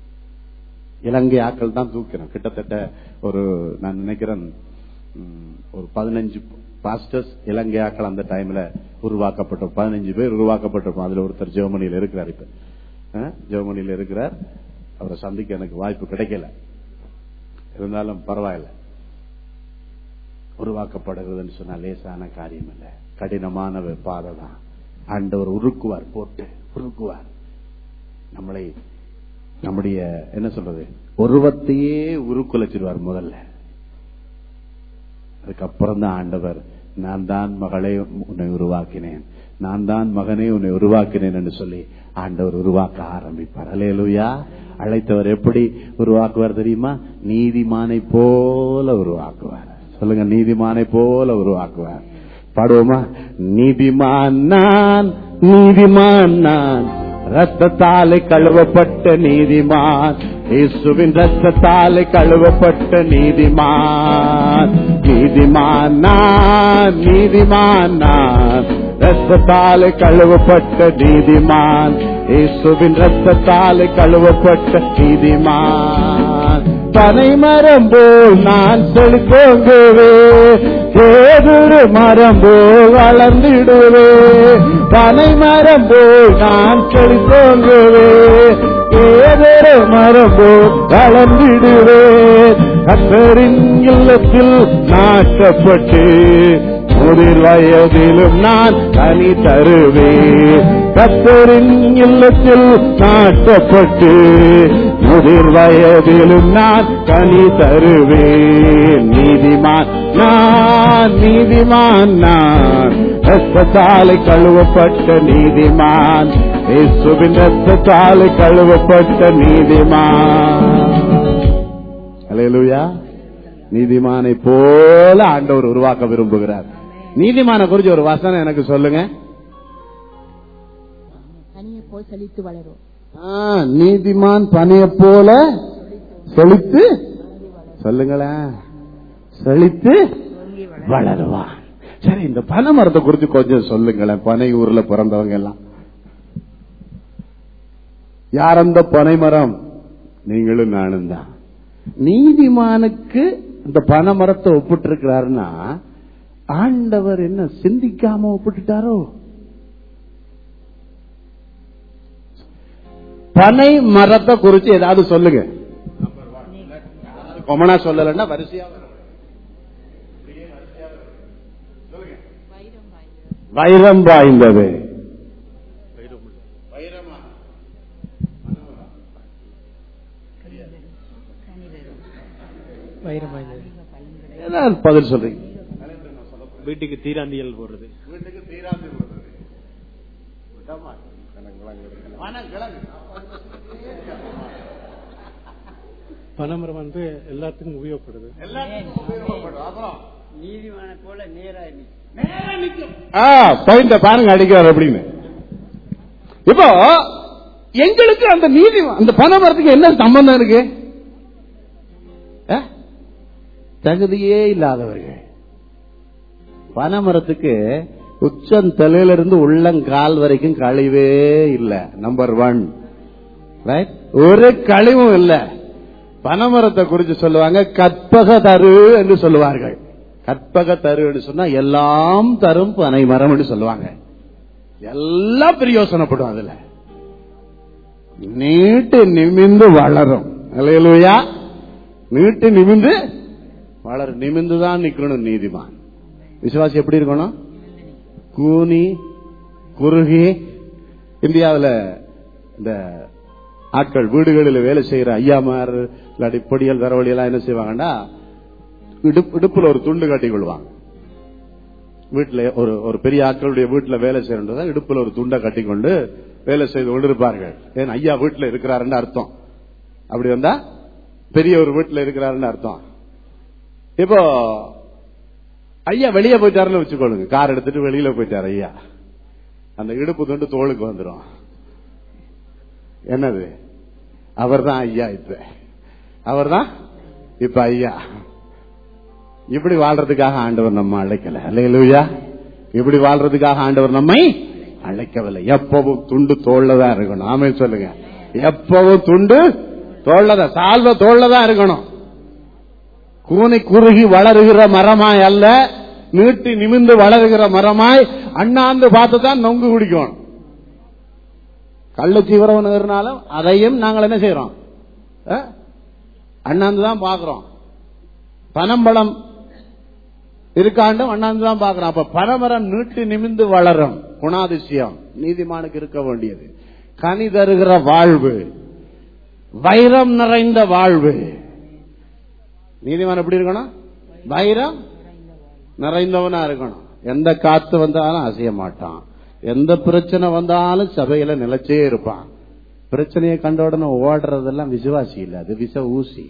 இலங்கை ஆக்கள் தான் தூக்கிறோம் கிட்டத்தட்ட ஒரு நான் நினைக்கிறேன் ம், ஒரு பதினஞ்சு பாஸ்டர்ஸ் இலங்கை ஆக்கள் அந்த டைம்ல உருவாக்கப்பட்ட பதினஞ்சு பேர் உருவாக்கப்பட்டிருப்போம் அதுல ஒருத்தர் ஜெர்மனியில இருக்கிறார் இப்ப ஆ, ஜெர்மனியில இருக்கிறார் அவரை சந்திக்க எனக்கு வாய்ப்பு கிடைக்கல இருந்தாலும் பரவாயில்ல உருவாக்கப்படுகிறதுன்னு சொன்னா லேசான காரியம் இல்ல கடினமான ஒரு பாதை தான் ஆண்டவர் உருக்குவார் போட்டு உருக்குவார் நம்மளை நம்முடைய என்ன சொல்றது உருவத்தையே உருக்குலைச்சிடுவார் முதல்ல அதுக்கப்புறம் தான் ஆண்டவர் நான் தான் மகளே உன்னை உருவாக்கினேன் நான் தான் மகனே உன்னை உருவாக்கினேன் என்று சொல்லி ஆண்டவர் உருவாக்க ஆரம்பிப்பார் அலையலுயா அழைத்தவர் எப்படி உருவாக்குவார் தெரியுமா நீதிமானை போல உருவாக்குவார் சொல்லுங்க நீதிமானை போல உருவாக்குவார் பாடுவோமா நீதிமான் நான் நீதிமான் நான் ரத்தத்தாலே கழுவப்பட்ட நீதிமான் இயேசுவின் ரத்தத்தாலே கழுவப்பட்ட நீதிமான் நீதிமான் நான் நீதிமான் நான் ரத்தத்தாலே கழுவப்பட்ட நீதிமான் இயேசுவின் ரத்தத்தாலே கழுவப்பட்ட நீதிமான் பனை மரம் போல் நான் செலுத்தோங்குவே ஏதொரு மரம் போல் வளர்ந்திடுவே பனை மரம் போல் நான் செலுத்தோங்குவே ஏதொரு மரம் போல் வளர்ந்திடுவே கத்தரின் இல்லத்தில் நாட்டப்பட்டு முதிர் வயதிலும் நான் கனி தருவேன் கத்தரின் இல்லத்தில் நாட்டப்பட்டு முதிர் வயதிலும் நான் கனி தருவேன் நீதிமான் நான் நீதிமான் நான் ரத்தத்தாலை கழுவப்பட்ட நீதிமான் இயேசுவின் ரத்தத்தாலை கழுவப்பட்ட நீதிமான் அல்லேலூயா நீதிமானை போல ஆண்டவர் உருவாக்க விரும்புகிறார் நீதிமான குறிச்சு ஒரு வசனம் எனக்கு சொல்லுங்க தனியை போல் செழித்து வளரும் ஆ, நீதிமான் பனிய போல செழித்து சொல்லுங்களேன் செழித்து வளருவான் சரி இந்த பனை மரத்தை குறிச்சு கொஞ்சம் சொல்லுங்களேன் பனை ஊர்ல பிறந்தவங்க எல்லாம் யார் அந்த பனை மரம் நீங்களும் நானும் தான் நீதிமானுக்கு இந்த பனை மரத்தை ஒப்பிட்டு இருக்கிறாருன்னா ஆண்டவர் என்ன சிந்திக்காம ஒப்பிட்டுட்டாரோ பனை மரத்தை குறிச்சு ஏதாவது சொல்லுங்க கொமனா சொல்லலன்னா வரிசையா வரும். வைரம் வாய்ந்தது வைரம் வாய்ந்தது ஏதாவது பதில் சொல்றீங்க வீட்டுக்கு தீராந்தியல் போடுறது பனைமரம் வந்து எல்லாத்துக்கும் உபயோகப்படுது நீதிமான போல நேராய் நீ ஆ பாயிண்ட பாருங்க அடிக்கிறார் அப்படின்னு இப்போ எங்களுக்கு அந்த நீதி அந்த பண மரத்துக்கு என்ன சம்பந்தம் இருக்கு ஆ? தகுதியே இல்லாதவர்கள் பனை மரத்துக்கு உச்சம் தலையிலிருந்து உள்ளங்கால் வரைக்கும் கழிவே இல்ல நம்பர் ஒன் Right? ஒரு கழிவும் இல்ல பனைமரத்தை குறித்து சொல்லுவாங்க கற்பக தரு என்று சொல்லுவார்கள் கற்பக தரு என்று சொன்னா எல்லாம் தரும் பனை மரம் என்று சொல்லுவாங்க எல்லாம் பிரயோசனப்படும் அதுல நீட்டு நிமிந்து வளரும் அல்லையா நீட்டு நிமிந்து வளரும் நிமிந்துதான் நிக்கணும் நீதிமான் விசுவாசி எப்படி இருக்கணும் கூனி குறுகி இந்தியாவுல இந்த ஆட்கள் வீடுகளில் வேலை செய்யற ஐயாமார் இல்லாட்டி பொடியல் தரவழி எல்லாம் என்ன செய்வாங்கன்னா இடுப்பு- இடுப்புல ஒரு துண்டு கட்டி கொள்வாங்க வீட்டுல ஒரு ஒரு பெரிய ஆட்களுடைய வீட்டுல வேலை செய்யறதா இடுப்புல ஒரு துண்டை கட்டி கொண்டு வேலை செய்து கொண்டிருப்பார்கள் ஏன் ஐயா வீட்டுல இருக்கிறாருன்னு அர்த்தம் அப்படி வந்தா பெரிய ஒரு வீட்டுல இருக்கிறாருன்னு அர்த்தம் இப்போ ஐயா வெளியே போயிட்டாருன்னு வச்சுக்கொள்ளுங்க கார் எடுத்துட்டு வெளியில போயிட்டாரு ஐயா அந்த இடுப்பு துண்டு தோளுக்கு வந்துடும் என்னது அவர்தான் ஐயா இப்ப அவர்தான் இப்ப ஐயா இப்படி வாழ்றதுக்காக ஆண்டவர் நம்ம அழைக்கல அல்லையா இப்படி வாழ்றதுக்காக ஆண்டவர் நம்மை அழைக்கவில்லை எப்பவும் துண்டு தோல்லதான் இருக்கணும் ஆமே சொல்லுங்க எப்பவும் துண்டு தோல்லதான் சால்வ தோல்லதான் இருக்கணும் கூனி குறுகி வளருகிற மரமாய் அல்ல நீட்டி நிமிந்து வளருகிற மரமாய் அண்ணாந்து பார்த்து தான் நொங்கு குடிக்கணும் கள்ள தீவிரம் இருந்தாலும் அதையும் நாங்கள் என்ன செய்யறோம் அஹ்? அண்ணாந்து தான் பாக்குறோம் பனம்பழம் இருக்காண்டும் அண்ணாந்து தான் பாக்குறோம் அப்ப பனமரம் நீட்டி நிமிந்து வளரும் குணாதிசயம் நீதிமானுக்கு இருக்க வேண்டியது கனி தருகிற வாழ்வு வைரம் நிறைந்த வாழ்வு நீதிமான் எப்படி இருக்கணும் வைரம் நிறைந்தவனா இருக்கணும் எந்த காத்து வந்தாலும் அசைய மாட்டான் எந்த பிரச்சனை வந்தாலும் சபையில நிலைச்சே இருப்பான் பிரச்சனையை கண்ட உடனே ஓடுறதெல்லாம் விசுவாசி இல்ல அது விச ஊசி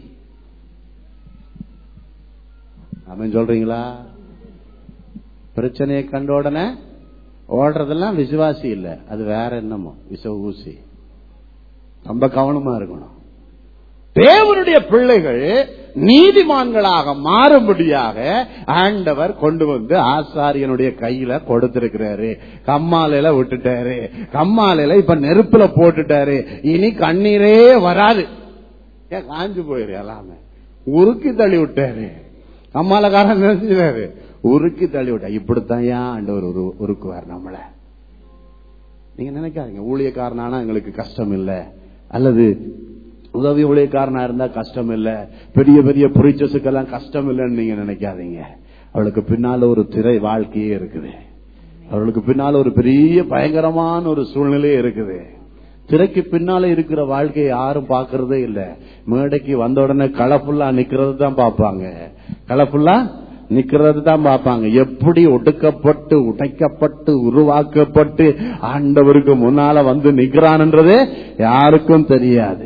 அவன் சொல்றீங்களா பிரச்சனையை கண்ட உடனே ஓடுறதெல்லாம் விசுவாசி இல்ல அது வேற என்னமோ விச ஊசி ரொம்ப கவனமா இருக்கணும் தேவனுடைய பிள்ளைகள் நீதிமான்களாக மாறும்படியாக ஆண்டவர் கொண்டு வந்து ஆசாரியனுடைய கையில கொடுத்திருக்கிறாரு கம்மாலையில விட்டுட்டாரு கம்மாலையில இப்ப நெருப்புல போட்டுட்டாரு இனி கண்ணீரே வராது ஏன் காஞ்சு போயிரு எல்லாமே உருக்கி தள்ளி விட்டாரு கம்மாலக்காரன் நினைச்சுட்டாரு உருக்கி தள்ளி விட்டா இப்படித்தான் ஏன் ஆண்டவர் ஒரு உருக்குவார் நம்மள நீங்க நினைக்காதீங்க ஊழியக்காரனானா எங்களுக்கு கஷ்டம் இல்ல அல்லது உதவி ஊழியக்காரனா இருந்தா கஷ்டம் இல்ல பெரிய பெரிய புரிச்சஸுக்கெல்லாம் கஷ்டம் இல்லைன்னு நீங்க நினைக்காதீங்க அவளுக்கு பின்னால ஒரு திரை வாழ்க்கையே இருக்குது அவளுக்கு பின்னால ஒரு பெரிய பயங்கரமான ஒரு சூழ்நிலையே இருக்குது திரைக்கு பின்னால இருக்கிற வாழ்க்கையை யாரும் பாக்குறதே இல்ல மேடைக்கு வந்த உடனே களப்புல்லா நிக்கிறது தான் பாப்பாங்க களப்புல்லா நிக்கிறது தான் பார்ப்பாங்க எப்படி ஒடுக்கப்பட்டு உடைக்கப்பட்டு உருவாக்கப்பட்டு ஆண்டவருக்கு முன்னால வந்து நிக்கிறான்ன்றது யாருக்கும் தெரியாது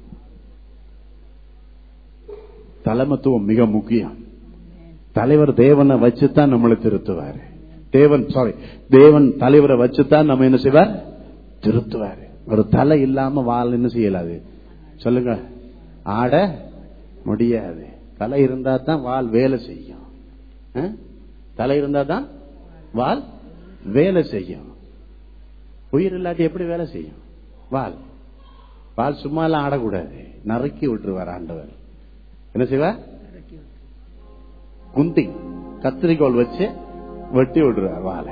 தலைமத்துவம் மிக முக்கியம் தலைவர் தேவனை வச்சுதான் நம்மளை திருத்துவாரு தேவன் சாரி தேவன் தலைவரை வச்சுதான் நம்ம என்ன செய்வார் திருத்துவாரு ஒரு தலை இல்லாம வால் என்ன செய்யலாது சொல்லுங்க ஆட முடியாது தலை இருந்தா தான் வால் வேலை செய்யும் அஹ்? தலை இருந்தா தான் வால் வேலை செய்யும் உயிர் இல்லாட்டி எப்படி வேலை செய்யும் வால் வால் சும்மா எல்லாம் ஆடக்கூடாது நறுக்கி விட்டுருவார் ஆண்டவர் என்ன செய்வார் குந்தி கத்திரிக்கோள் வச்சு வெட்டி விட்டுருவார் வாழை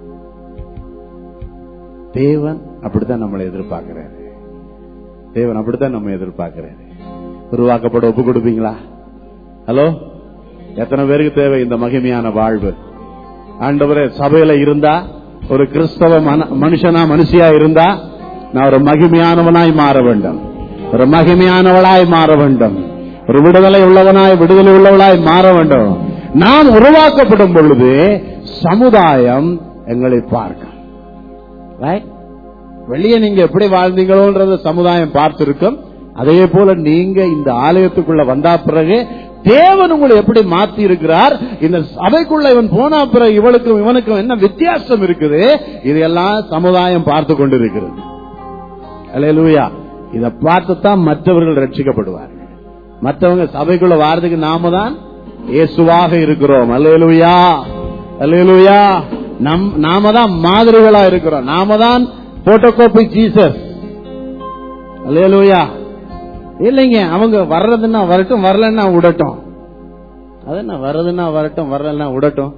தேவன் அப்படித்தான் நம்மளை எதிர்பார்க்கிறாரு தேவன் அப்படித்தான் நம்ம எதிர்பார்க்கிறாரு உருவாக்கப்பட ஒப்பு கொடுப்பீங்களா ஹலோ எத்தனை பேருக்கு தேவை இந்த மகிமையான வாழ்வு ஆண்டவரே சபையில இருந்தா ஒரு கிறிஸ்தவ மன- மனுஷனா மனுஷியா இருந்தா நான் ஒரு மகிமையானவனாய் மாற வேண்டும் ஒரு மகிமையானவளாய் மாற வேண்டும் ஒரு விடுதலை உள்ளவனாய் விடுதலை உள்ளவளாய் மாற வேண்டும் நாம் உருவாக்கப்படும் பொழுது சமுதாயம் எங்களை பார்க்கும் Right? வெளியே நீங்க எப்படி வாழ்ந்தீங்களோன்றத சமுதாயம் பார்த்திருக்கும் அதே போல நீங்க இந்த ஆலயத்துக்குள்ள வந்தா பிறகு தேவன் உங்களை எப்படி மாத்தி இருக்கிறார் இந்த சபைக்குள்ள இவன் போனா பிறகு இவளுக்கும் இவனுக்கும் என்ன வித்தியாசம் இருக்குது இதெல்லாம் சமுதாயம் பார்த்து கொண்டிருக்கிறது அல்லேலூயா இத பார்த்துத்தான் மற்றவர்கள் ரட்சிக்கப்படுவார்கள் மற்றவங்க சபைக்குள்ள வாரதுக்கு நாம தான் இயேசுவாக இருக்கிறோம் அல்லேலூயா அல்லேலூயா நம் நாம தான் மாதிரிகளா இருக்கிறோம் நாம தான் போட்டோகாப்பி ஜீசஸ் அல்லேலூயா இல்லைங்க அவங்க வர்றதுன்னா வரட்டும் வரலன்னா விடட்டும் அது என்ன வர்றதுன்னா வரட்டும் வரலன்னா விடட்டும்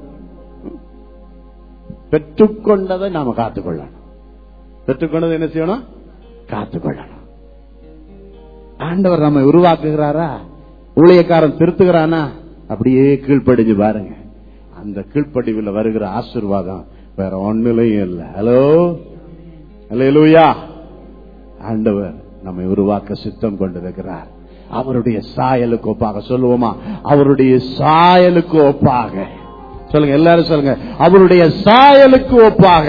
பெற்றுக்கொண்டதை நாம காத்துக்கொள்ளணும் பெற்றுக்கொண்டதை என்ன செய்யணும் காத்துக்கொள்ளணும் ஆண்டவர் நம்ம உருவாக்குகிறாரா ஊழியக்காரன் திருத்துகிறானா அப்படியே கீழ்ப்படிஞ்சு பாருங்க அந்த கீழ்ப்படிவில் வருகிற ஆசீர்வாதம் வேற ஒண்ணுலையும் இல்லை ஹலோ ஹalleluya ஆண்டவர் நம்மை உருவாக்க சித்தம் கொண்டிருக்கிறார் அவருடைய சாயலுக்கு ஒப்பாக சொல்லுவோமா அவருடைய சாயலுக்கு ஒப்பாக சொல்லுங்க எல்லாரும் சொல்லுங்க அவருடைய சாயலுக்கு ஒப்பாக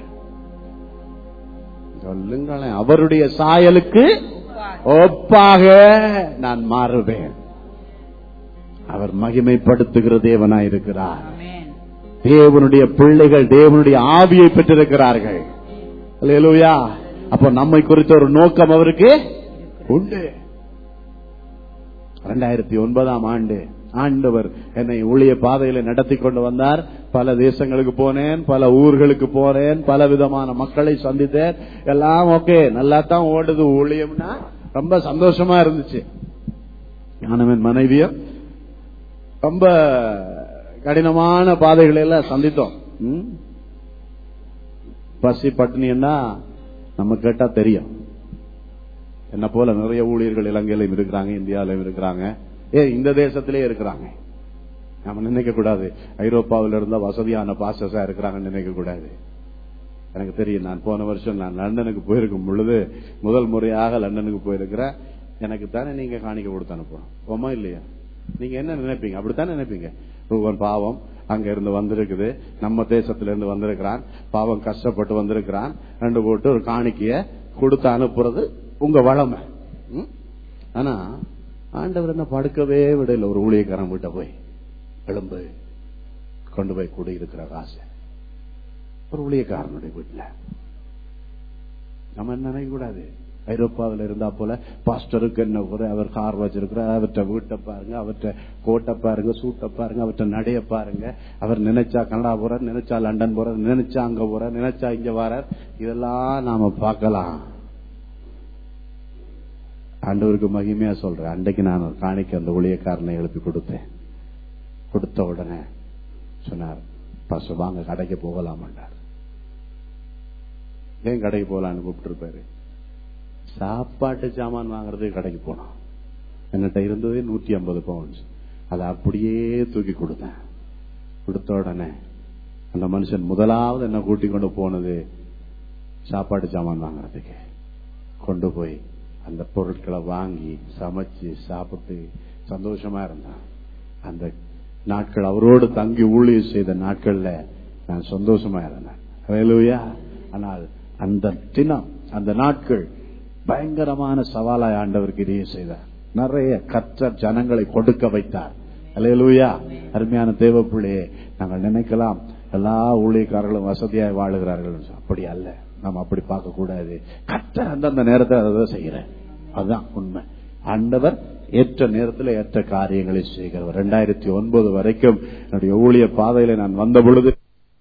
சொல்லுங்களேன் அவருடைய சாயலுக்கு ஒப்பாக நான் மாறுவேன் அவர் மகிமைப்படுத்துகிற தேவனாயிருக்கிறார் தேவனுடைய பிள்ளைகள் தேவனுடைய ஆவியை பெற்றிருக்கிறார்கள் அல்லேலூயா அப்போ நம்மை குறித்த ஒரு நோக்கம் அவருக்கு உண்டு இரண்டாயிரத்தி ஒன்பதாம் ஆண்டு ஆண்டவர் என்னை ஊழிய பாதையில நடத்தி கொண்டு வந்தார் பல தேசங்களுக்கு போனேன் பல ஊர்களுக்கு போனேன் பல விதமான மக்களை சந்தித்தேன் எல்லாம் ஓகே நல்லா தான் ஓடுது ஊழியம்னா ரொம்ப சந்தோஷமா இருந்துச்சு நானும் என் மனைவியும் ரொம்ப கடினமான பாதைகளை எல்லாம் சந்தித்தோம் ம்? பசி பட்டினின்னா நம்ம கேட்டா தெரியும் என்ன போல நிறைய ஊழியர்கள் இலங்கையிலும் இருக்கிறாங்க இந்தியாவிலும் இருக்கிறாங்க ஏ இந்த தேசத்திலே இருக்கிறாங்க நம்ம நினைக்க கூடாது ஐரோப்பாவில இருந்தா வசதியான பாஸ்டர்ஸா இருக்கிறாங்கன்னு நினைக்க கூடாது எனக்கு தெரியும் நான் போன வருஷம் நான் லண்டனுக்கு போயிருக்கும் பொழுது முதல் முறையாக லண்டனுக்கு போயிருக்கிறேன் எனக்கு தானே நீங்க காணிக்க கொடுத்து அனுப்பணும் ஓமா இல்லையா நீங்க என்ன நினைப்பீங்க அப்படித்தானே நினைப்பீங்க ரூபன் பாவம் அங்க இருந்து வந்திருக்குது நம்ம தேசத்துல இருந்து வந்திருக்கிறான் பாவம் கஷ்டப்பட்டு வந்திருக்கிறான் ரெண்டு போட்டு ஒரு காணிக்கைய கொடுத்து அனுப்புறது உங்க வளமை ம்? ஆனா ஆண்டவர் என்ன படுக்கவே விடல ஒரு ஊழியக்காரன் வீட்டை போய் எலும்பு கொண்டு போய் குடியிருக்கிற காசு ஒரு ஊழியக்காரனுடைய வீட்டுல நம்ம என்ன நினைக்க கூடாது ஐரோப்பாவில் இருந்தா போல பாஸ்டருக்கு என்ன குறை அவர் கார் வச்சிருக்கிறார் அவர்கிட்ட வீட்டை பாருங்க அவர்கிட்ட கோட்டை பாருங்க சூட்டை பாருங்க அவர்கிட்ட நடைய பாருங்க அவர் நினைச்சா கனடா போறார் நினைச்சா லண்டன் போறார் நினைச்சா அங்க போறார் நினைச்சா இங்க வரார் இதெல்லாம் நாம பார்க்கலாம் ஆண்டவருக்கு மகிமையா சொல்றேன் அன்றைக்கு நான் ஒரு காணிக்க அந்த ஊழியக்காரனை எழுப்பி கொடுத்தேன் கொடுத்த உடனே சொன்னார் பசு வாங்க கடைக்கு போகலாமாண்டார் ஏன் கடைக்கு போகலான்னு கூப்பிட்டு இருப்பாரு சாப்பாட்டு சாமான் வாங்குறதுக்கு கடைக்கு போனோம் என்கிட்ட இருந்ததே நூத்தி ஐம்பது பவுண்ட்ஸ் அதை அப்படியே தூக்கி கொடுத்தேன் கொடுத்த உடனே அந்த மனுஷன் முதலாவது என்ன கூட்டி கொண்டு போனது சாப்பாட்டு சாமான் வாங்குறதுக்கு கொண்டு போய் அந்த பொருட்களை வாங்கி சமைச்சு சாப்பிட்டு சந்தோஷமா இருந்தான் அந்த நாட்கள் அவரோடு தங்கி ஊழியர் செய்த நாட்கள்ல நான் சந்தோஷமா இருந்தேன் ஹalleluya. ஆனால் அந்த தினம் அந்த நாட்கள் பயங்கரமான சவாலாய் ஆண்டவருக்கு இடையே செய்தார் நிறைய கற்ற ஜனங்களை கொடுக்க வைத்தார் அலையலூயா அருமையான தேவ பிள்ளையே நாங்கள் நினைக்கலாம் எல்லா ஊழியக்காரர்களும் வசதியாய் வாழுகிறார்கள் அப்படி அல்ல நாம் அப்படி பார்க்க கூடாது கற்ற அந்தந்த நேரத்தில் அதை செய்கிறேன் அதுதான் உண்மை ஆண்டவர் ஏற்ற நேரத்தில் ஏற்ற காரியங்களை செய்கிறவர் ரெண்டாயிரத்தி ஒன்பது வரைக்கும் என்னுடைய ஊழிய பாதையில நான் வந்த பொழுது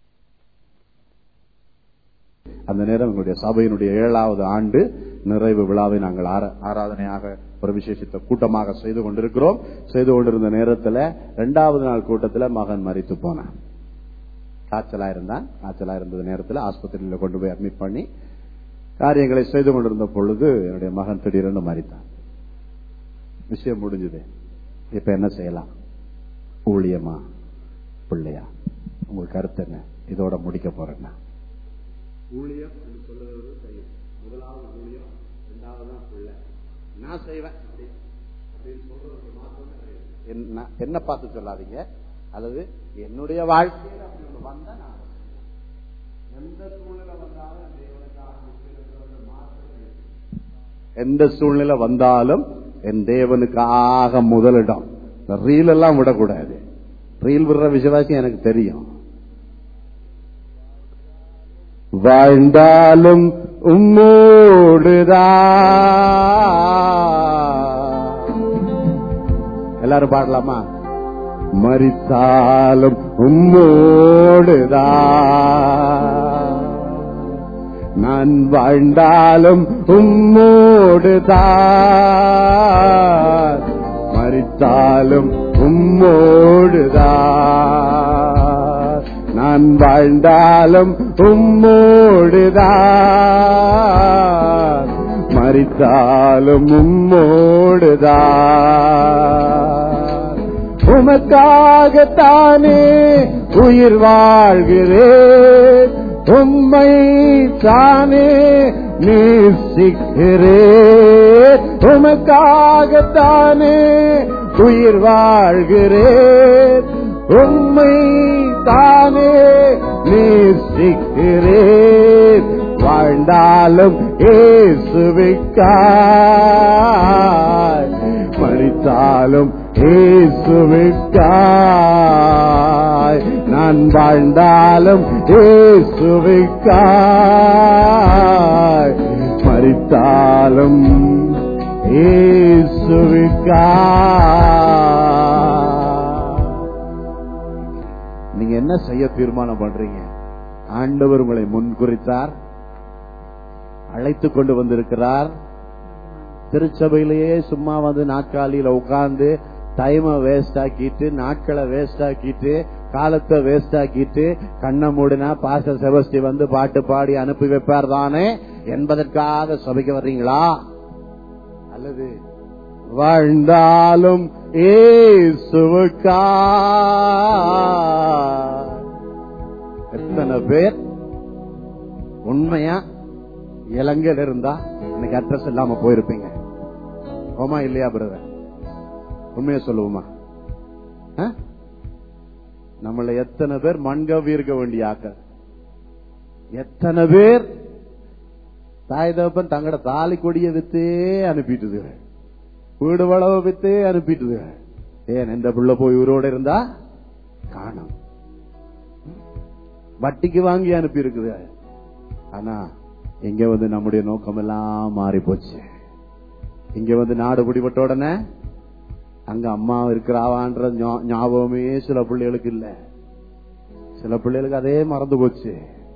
அந்த நேரம் எங்களுடைய சபையினுடைய ஏழாவது ஆண்டு நிறைவு விழாவை நாங்கள் ஆரா- ஆராதனையாக ஒரு விசேஷித்த கூட்டமாக செய்து கொண்டிருக்கிறோம் செய்து கொண்டிருந்த நேரத்தில் இரண்டாவது நாள் கூட்டத்தில் மகன் மறித்து போனான் காய்ச்சலா இருந்தான் காய்ச்சலா இருந்த நேரத்தில் ஆஸ்பத்திரியில கொண்டு போய் அட்மிட் பண்ணி காரியங்களை செய்து கொண்டிருந்த பொழுது என்னுடைய மகன் திடீரென்று மறித்தான் விஷயம் முடிஞ்சது இப்ப என்ன செய்யலாம் ஊழியமா பிள்ளையா உங்க கருத்து என்ன இதோட முடிக்க போறேன்னா ஊழியம் என்று சொல்லுவது செய்யும் முதலாவது ஊழியம் இரண்டாவது தான் பிள்ளை நான் செய்வேன் அப்படி- அப்படின்னு சொல்றதுக்கு மாத்திரமே கிடையாது. என்ன- என்ன பார்த்து சொல்லாதீங்க அல்லது என்னுடைய வாழ்க்கையில் அப்படி ஒண்ணு வந்தா நான் அதை செய்வேன். எந்த சூழ்நிலை வந்தாலும் அந்த தேவனுக்காக நிற்கிறது மாத்திரம் இல்லை. எந்த சூழ்நிலை வந்தாலும் என் தேவனுக்காக முதலிடம் இந்த ரீல் எல்லாம் விடக்கூடாது ரீல் விடுற விசுவாசி எனக்கு தெரியும் வாழ்ந்தாலும் உம்மோடுதான் எல்லாரும் பாடலாமா மறித்தாலும் உம்மோடுதான் நான் வாழ்ந்தாலும் உம்மோடுதான் மறித்தாலும் உம்மோடுதான் நான் வாழ்ந்தாலும் உம்மோடுதான் மறித்தாலும் உம்மோடுதான் உமக்காகத்தானே உயிர் வாழ்கிறேன் உம்மை தானே நேசிக்கிறேன் உமக்காகத்தானே உயிர் வாழ்கிறேன் உம்மை தானே நேசிக்கிறேன் வாழ்ந்தாலும் ஏசுவிக்காய் மறித்தாலும் ஏசுவிக்காய் நான் வாழ்ந்தாலும் ஏசுவிக்காய் மறித்தாலும் ஏசுவிக்காய் நீங்க என்ன செய்ய தீர்மானம் பண்றீங்க ஆண்டவர் உங்களை முன்குறித்தார் அழைத்து கொண்டு வந்திருக்கிறார் திருச்சபையிலேயே சும்மா வந்து நாற்காலியில உட்கார்ந்து டைமை வேஸ்ட் ஆக்கிட்டு நாட்களை வேஸ்ட் ஆக்கிட்டு காலத்தை வேஸ்ட் ஆக்கிட்டு கண்ணை மூடினா பாச செபஸ்டி வந்து பாட்டு பாடி அனுப்பி வைப்பார் தானே என்பதற்காக சபைக்கு வர்றீங்களா அல்லது வாழ்ந்தாலும் ஏசுவுக்கா எத்தனை பேர் உண்மையா இலங்கையில இருந்தா இன்னைக்கு அட்ரஸ் இல்லாம போயிருப்பீங்க ஓமா இல்லையா பிரதர் உண்மையா சொல்லுவோமா ஆ? நம்மள எத்தனை பேர் மண்கவி இருக்க வேண்டிய ஆக்கள் எத்தனை பேர் தாய் தகப்பன் தங்கட தாலி கொடியை வித்தே அனுப்பிட்டுது வீடு வளவை வித்தே அனுப்பிட்டுது ஏன் இந்த புள்ள போய் உயிரோட இருந்தா காணும் வட்டிக்கு வாங்கி அனுப்பி இருக்குது ஆனா இங்க வந்து நம்முடைய நோக்கம் எல்லாம் மாறி போச்சு இங்க வந்து நாடு பிடிபட்ட உடனே அங்க அம்மா இருக்கிறாவான்ற ஞா- ஞாபகமே சில பிள்ளைகளுக்கு இல்ல சில பிள்ளைகளுக்கு அதே மறந்து போச்சு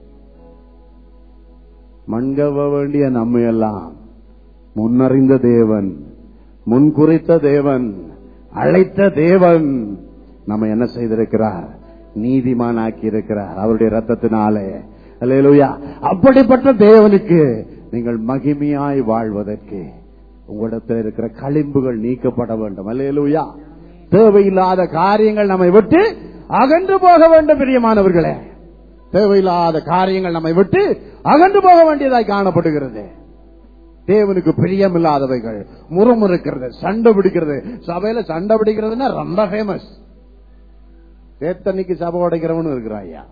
மண்கவ வேண்டிய நம்மை எல்லாம் முன்னறிந்த தேவன் முன்குறித்த தேவன் அழைத்த தேவன் நம்ம என்ன செய்திருக்கிறார் நீதிமானாக்கி இருக்கிறார் அவருடைய ரத்தத்தினாலே அல்லேலூயா அப்படிப்பட்ட தேவனுக்கு நீங்கள் மகிமையாய் வாழ்வதற்கு உங்களிடத்தில் இருக்கிற களிம்புகள் நீக்கப்பட வேண்டும் அல்லேலூயா தேவையில்லாத காரியங்கள் நம்மை விட்டு அகன்று போக வேண்டும் பிரியமானவர்களே தேவையில்லாத காரியங்கள் நம்மை விட்டு அகன்று போக வேண்டியதாய் காணப்படுகிறது தேவனுக்கு பிரியமில்லாதவைகள் முறுமுறுக்கிறது சண்டை பிடிக்கிறது சபையில சண்டை பிடிக்கிறதுன்னா ரொம்ப ஃபேமஸ் சேத்தன்னைக்கு சபை உடைக்கிறவனு இருக்கிறான் ஐயா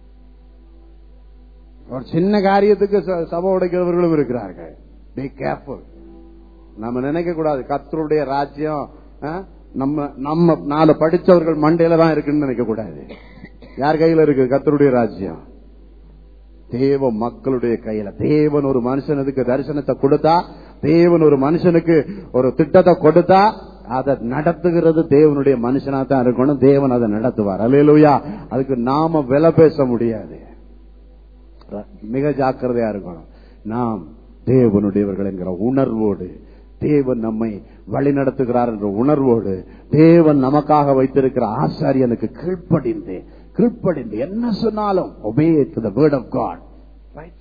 ஒரு சின்ன காரியத்துக்கு ச- சபை உடைக்கிறவர்களும் இருக்கிறார்கள் பி கேர்ஃபுல் நம்ம நினைக்க கூடாது கத்தருடைய ராஜ்யம் ஆ, நம்ம நம்ம நாலு படிச்சவர்கள் மண்டையில தான் இருக்குன்னு நினைக்க கூடாது யார் கையில இருக்கு கத்தருடைய ராஜ்யம் தேவ மக்களுடைய கையில தேவன் ஒரு மனுஷனுக்கு தரிசனத்தை கொடுத்தா தேவன் ஒரு மனுஷனுக்கு ஒரு திட்டத்தை கொடுத்தா அதை நடத்துகிறது தேவனுடைய மனுஷனா தான் இருக்கணும் தேவன் அதை நடத்துவார் அல்லேலூயா அதுக்கு நாம விலை பேச முடியாது மிக ஜாக்கிரதையா இருக்கணும் நாம் தேவனுடையவர்கள் என்கிற உணர்வோடு தேவன் நம்மை வழி நடத்துகிறார் என்ற உணர்வோடு தேவன் நமக்காக வைத்திருக்கிற ஆசாரியனுக்கு கீழ்ப்படிந்து கீழ்ப்படிந்து என்ன சொன்னாலும் obey to the word of God right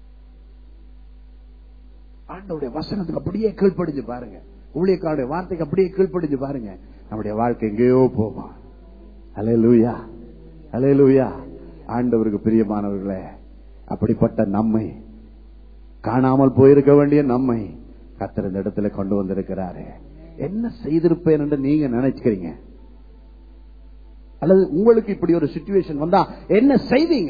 ஆண்டவருடைய வசனத்துக்கு அப்படியே கீழ்ப்படிஞ்சு பாருங்க ஊழியக்காருடைய வார்த்தைக்கு அப்படியே கீழ்ப்படிஞ்சு பாருங்க நம்முடைய வாழ்க்கை எங்கேயோ போகும் அலே லூயா அலே லூயா ஆண்டவருக்கு பிரியமானவர்களே அப்படிப்பட்ட நம்மை காணாமல் போயிருக்க வேண்டிய நம்மை கத்தர் இந்த இடத்துல கொண்டு வந்திருக்கிறாரு என்ன செய்திருப்பேன் என்று நீங்க நினைச்சுக்கிறீங்க அல்லது உங்களுக்கு இப்படி ஒரு சுச்சுவேஷன் வந்தா என்ன செய்வீங்க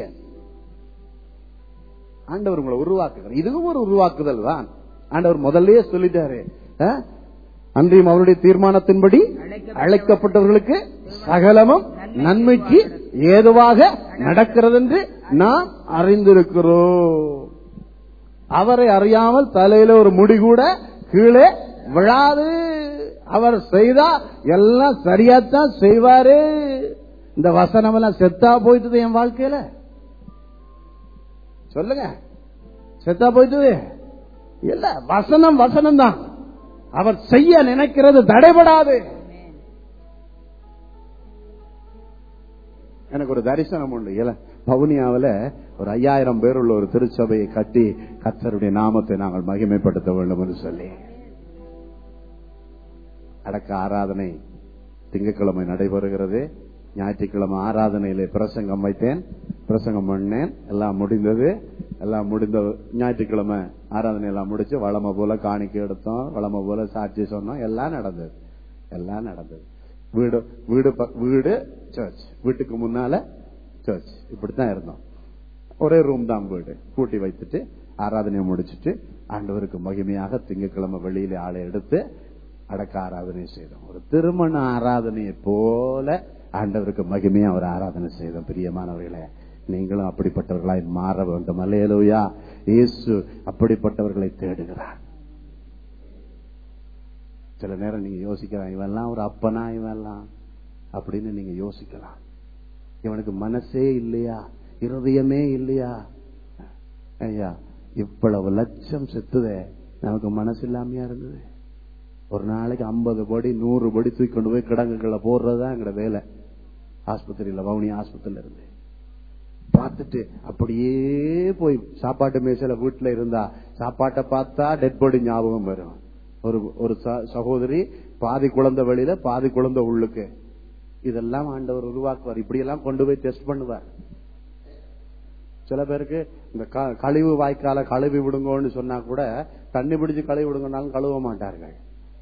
ஆண்டவர் உங்களை உருவாக்குகிறார் இதுவும் ஒரு உருவாக்குதல் தான் ஆண்டவர் முதல்லயே சொல்லிட்டாரு ஆ? அன்றையும் அவருடைய தீர்மானத்தின்படி அழைக்கப்பட்டவர்களுக்கு சகலமும் நன்மைக்கு ஏதுவாக நடக்கிறது என்று நாம் அறிந்திருக்கிறோம் அவரை அறியாமல் தலையில ஒரு முடி கூட கீழே விழாது அவர் செய்தா எல்லாம் சரியாத்தான் செய்வாரு இந்த வசனம் எல்லாம் செத்தா போயிட்டு என் வாழ்க்கையில சொல்லுங்க செத்தா போயிட்டு இல்ல வசனம் வசனம் தான் அவர் செய்ய நினைக்கிறது தடைபடாது எனக்கு ஒரு தரிசனம் உண்டு இல்ல பவுனியாவில ஒரு ஐயாயிரம் பேர் உள்ள ஒரு திருச்சபையை கட்டி கத்தருடைய நாமத்தை நாங்கள் மகிமைப்படுத்த வேண்டும் என்று சொல்லி அடக்க ஆராதனை திங்கட்கிழமை நடைபெறுகிறது ஞாயிற்றுக்கிழமை ஆராதனையிலே பிரசங்கம் வைத்தேன் பிரசங்கம் பண்ணேன் எல்லாம் முடிந்தது எல்லாம் முடிந்த ஞாயிற்றுக்கிழமை ஆராதனை எல்லாம் முடிச்சு வளமை போல காணிக்கை எடுத்தோம் வளமை போல சாட்சி சொன்னோம் எல்லாம் நடந்தது எல்லாம் நடந்தது வீடு வீடு ப- வீடு சர்ச் வீட்டுக்கு முன்னால சர்ச் இப்படித்தான் இருந்தோம் ஒரே ரூம் தான் வீடு பூட்டி வைத்துட்டு ஆராதனையை முடிச்சிட்டு ஆண்டவருக்கு மகிமையாக திங்கட்கிழமை வெளியில ஆளை எடுத்து அடக்க ஆராதனை செய்தோம் ஒரு திருமண ஆராதனையை போல ஆண்டவருக்கு மகிமையா ஒரு ஆராதனை செய்தோம் பிரியமானவர்களே நீங்களும் அப்படிப்பட்டவர்களாய் மாற வேண்டும் அல்லேலூயா இயேசு அப்படிப்பட்டவர்களை தேடுகிறார் சில நேரம் நீங்க யோசிக்கலாம் இவெல்லாம் ஒரு அப்பனா இவெல்லாம் அப்படின்னு நீங்க யோசிக்கலாம் இவனுக்கு மனசே இல்லையா இருதயமே இல்லையா ஐயா இவ்வளவு லட்சம் செத்துதே நமக்கு மனசு இல்லாமையா இருந்தது ஒரு நாளைக்கு ஐம்பது படி நூறு படி தூக்கி கொண்டு போய் கிடங்குகளை போடுறதுதான் எங்கட வேலை ஆஸ்பத்திரியில வவுனி ஆஸ்பத்திரியில இருந்து பார்த்துட்டு அப்படியே போய் சாப்பாட்டு மேசையில வீட்டுல இருந்தா சாப்பாட்டை பார்த்தா டெட் பாடி ஞாபகம் வரும் ஒரு ஒரு ச- சகோதரி பாதி குழந்தை வெளியில பாதி குழந்தை உள்ளுக்கு இதெல்லாம் ஆண்டவர் உருவாக்குவார் இப்படி எல்லாம் கொண்டு போய் டெஸ்ட் பண்ணுவார் சில பேருக்கு இந்த க- கழிவு வாய்க்கால கழுவி விடுங்கன்னு சொன்னா கூட தண்ணி பிடிச்சு கழுவி விடுங்கனாலும் கழுவ மாட்டார்கள்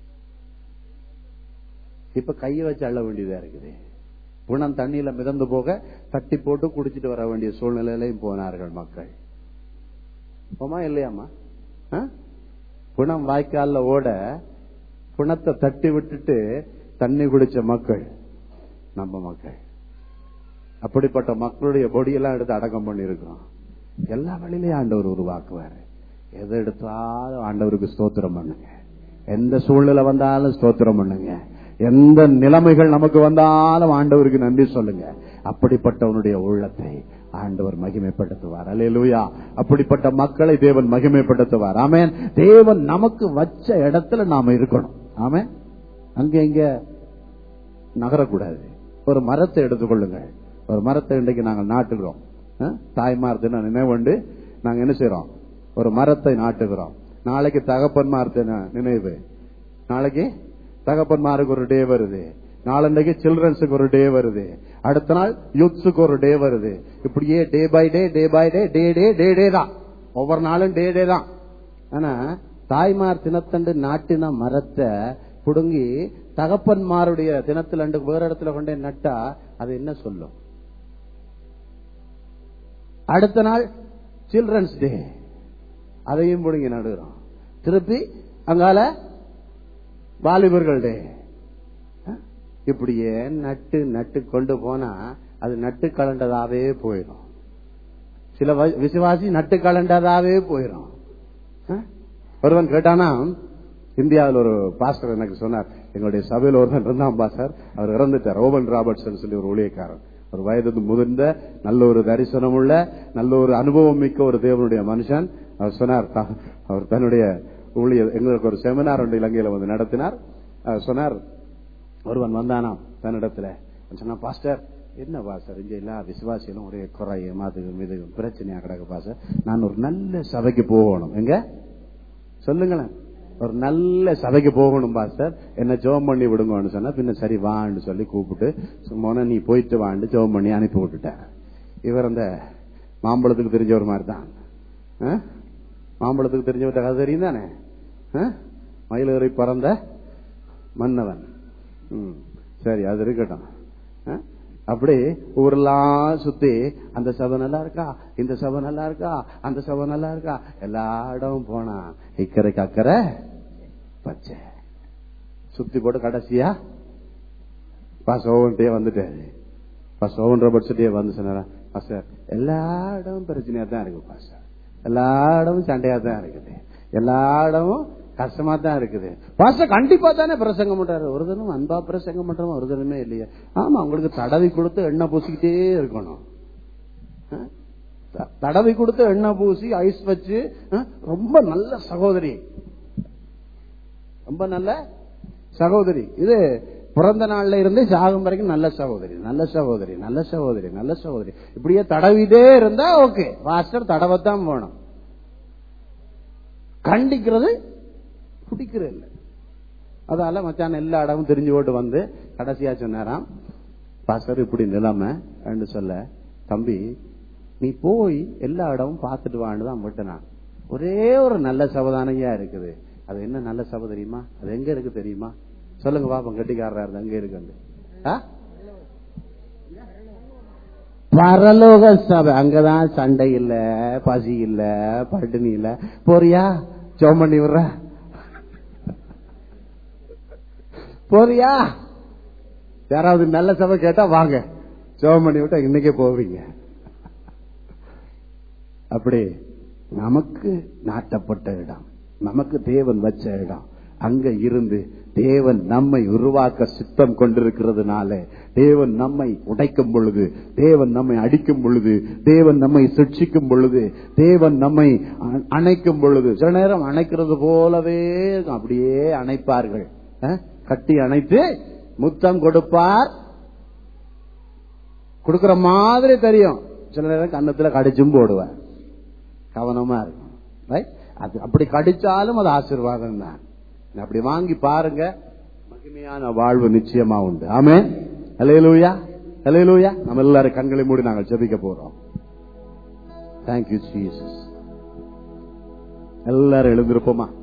இப்ப கையை வச்சு அள்ள வேண்டியதா இருக்குது புணம் தண்ணியில மிதந்து போக தட்டி போட்டு குடிச்சிட்டு வர வேண்டிய சூழ்நிலையிலையும் போனார்கள் மக்கள் போமா இல்லையாமா ஆ? புணம் வாய்க்கால்ல ஓட புணத்தை தட்டி விட்டுட்டு தண்ணி குடிச்ச மக்கள் நம்ம மக்கள் அப்படிப்பட்ட மக்களுடைய பொடியெல்லாம் எடுத்து அடக்கம் பண்ணிருக்கிறோம் எல்லா வழியிலையும் ஆண்டவர் உருவாக்குவாரு எதை எடுத்தாலும் ஆண்டவருக்கு ஸ்தோத்திரம் பண்ணுங்க எந்த சூழ்நிலை வந்தாலும் ஸ்தோத்திரம் பண்ணுங்க எந்த நிலைமைகள் நமக்கு வந்தாலும் ஆண்டவருக்கு நன்றி சொல்லுங்க அப்படிப்பட்டவனுடைய உள்ளத்தை ஆண்டவர் மகிமைப்படுத்துவார் அல்லேலூயா அப்படிப்பட்ட மக்களை தேவன் மகிமைப்படுத்துவார் ஆமென் தேவன் நமக்கு வச்ச இடத்துல நாம இருக்கணும் ஆமென் அங்க இங்க நகரக்கூடாது ஒரு மரத்தை எடுத்துக்கொள்ளுங்கள் ஒரு மரத்தை இன்றைக்கு நாங்கள் நாட்டுகிறோம் அஹ், தாய்மார் தின நினைவுண்டு நாங்க என்ன செய்யறோம் ஒரு மரத்தை நாட்டுகிறோம் நாளைக்கு தகப்பன்மார் தின நினைவு நாளைக்கு தகப்பன்மாருக்கு ஒரு டே வருது நாளன்னைக்கு சில்ட்ரன்ஸுக்கு ஒரு டே வருது அடுத்த நாள் யூத்ஸுக்கு ஒரு டே வருது இப்படியே day by day day by day டே டே டே டே தான் ஒவ்வொரு நாளும் டே டே தான் ஆனா தாய்மார் தினத்தண்டு நாட்டின மரத்தை புடுங்கி தகப்பன்மாருடைய தினத்துல அண்டு வேற இடத்துல கொண்டே நட்டா அது என்ன சொல்லும் அடுத்த நாள் சில்ட்ரன்ஸ் டே அதையும் புடுங்கி நடுகிறோம் திருப்பி அங்கால வாலிபர்கள் டே இப்படியே நட்டு நட்டு கொண்டு போனா அது நட்டு கலண்டதாவே போயிடும் சில வ- விசுவாசி நட்டு கலண்டதாவே போயிடும் அஹ்? ஒருவன் கேட்டானா இந்தியாவில் ஒரு பாஸ்டர் எனக்கு சொன்னார் எங்களுடைய சபையில் ஒருவன் இருந்தான் பாஸ்டர் அவர் இறந்துட்டார் ரோபன் ராபர்ட்ஸ் சொல்லி ஒரு ஊழியக்காரர் ஒரு வயது முதிர்ந்த நல்ல ஒரு தரிசனம் உள்ள நல்ல ஒரு அனுபவம் மிக்க ஒரு தேவனுடைய மனுஷன் அவர் சொன்னார் த- அவர் தன்னுடைய ஊழியர் எங்களுக்கு ஒரு செமினார் ஒன்று இலங்கையில வந்து நடத்தினார் அவர் சொன்னார் ஒருவன் வந்தானாம் தன்னிடத்துல அவன் சொன்னான் பாஸ்டர் என்ன பாஸ்டர் இங்க எல்லா விசுவாசிகளும் ஒரே குறையும் அது இது பிரச்சனையா கிடக்கு பாஸ்டர் நான் ஒரு நல்ல சபைக்கு போகணும் எங்க சொல்லுங்களேன் ஒரு நல்ல சபைக்கு போகணும் பாஸ்டர் என்ன ஜெபம் பண்ணி விடுங்கன்னு சொன்னா பின்ன சரி வான்னு சொல்லி கூப்பிட்டு சும்மா நீ போயிட்டு வான்னு ஜெபம் பண்ணி அனுப்பி விட்டுட்டேன் இவர் அந்த மாம்பழத்துக்கு தெரிஞ்சவர் மாதிரி தான் ஆ? மாம்பழத்துக்கு தெரிஞ்சவர்கிட்ட கதை தெரியும் தானே ஆ? மயிலேறி பறந்த மன்னவன் ம், சரி அது இருக்கட்டும் ஆ? அப்படி ஊரெல்லாம் சுத்தி அந்த சபை நல்லா இருக்கா இந்த சபை நல்லா இருக்கா அந்த சபை நல்லா இருக்கா எல்லா இடமும் போனா இக்கரைக்கு அக்கறை பச்சை சுத்தி போட்டு கடைசியா பாஸ் ஓவன்ட்டே வந்துட்டாரு பாஸ் ஓவன் ரோபர்ட்ஸ்டே வந்து சொன்னாரா பாஸ்டர் எல்லா இடமும் பிரச்சனையா தான் இருக்கு பாஸ்டர் எல்லா இடமும் சண்டையா தான் இருக்குது எல்லா இடமும் கஷ்டமா தான் இருக்குது பாஸ்டர் கண்டிப்பா தானே பிரசங்கம் பண்றாரு ஒரு தினம் அன்பா பிரசங்கம் பண்றோம் ஒரு தினமே இல்லையே ஆமா உங்களுக்கு தடவி கொடுத்து எண்ணெய் பூசிக்கிட்டே இருக்கணும் ஆ? த- தடவி கொடுத்து எண்ணெய் பூசி ஐஸ் வச்சு அஹ், ரொம்ப நல்ல சகோதரி ரொம்ப நல்ல சகோதரி இது பிறந்த நாள்ல இருந்து சாகும் வரைக்கும் நல்ல சகோதரி நல்ல சகோதரி நல்ல சகோதரி நல்ல சகோதரி இப்படியே தடவிட்டே இருந்தா ஓகே பாஸ்டர் தடவத்தான் போகணும் கண்டிக்கிறது பிடிக்கிறது இல்லை அதால மச்சான் எல்லா இடமும் தெரிஞ்சு போட்டு வந்து கடைசியா சொன்னாராம் பாஸ்டர் இப்படி நிலைமை என்று சொல்ல தம்பி நீ போய் எல்லா இடமும் பார்த்துட்டு வான்னு தான் விட்டனான் ஒரே ஒரு நல்ல சவதானையா இருக்குது அது என்ன நல்ல சபை தெரியுமா அது எங்க இருக்கு தெரியுமா சொல்லுங்க பாப்போம் கட்டிக்காரரா இருந்து அங்க இருக்கு ஆ? பரலோக சபை அங்கதான் சண்டை இல்ல பசி இல்ல பட்டினி இல்ல போறியா ஜோம் பண்ணி விடுற போறியா யாராவது நல்ல சபை கேட்டா வாங்க ஜோம் பண்ணி விட்டா இன்னைக்கே போவீங்க அப்படி நமக்கு நாட்டப்பட்ட இடம் நமக்கு தேவன் வச்ச இடம் அங்க இருந்து தேவன் நம்மை உருவாக்க சித்தம் கொண்டிருக்கிறதுனால தேவன் நம்மை உடைக்கும் பொழுது தேவன் நம்மை அடிக்கும் பொழுது தேவன் நம்மை சிக்ஷிக்கும் பொழுது தேவன் நம்மை அ- அணைக்கும் பொழுது சில நேரம் அணைக்கிறது போலவே இருக்கும். அப்படியே அணைப்பார்கள் அஹ்? கட்டி அணைத்து முத்தம் கொடுப்பார் கொடுக்கிற மாதிரி தெரியும் சில நேரம் கன்னத்துல கடிச்சும் போடுவார் கவனமா இருக்கும் Right? அது அப்படி கடிச்சாலும் அது ஆசீர்வாதம் தான் அப்படி வாங்கி பாருங்க மகிமையான வாழ்வு நிச்சயமா உண்டு ஆமே அலையலூயா அலையலூயா நம்ம எல்லாரும் கண்களை மூடி நாங்கள் ஜெபிக்க போறோம் தேங்க்யூ ஜீசஸ் எல்லாரும் எழுந்திருப்போமா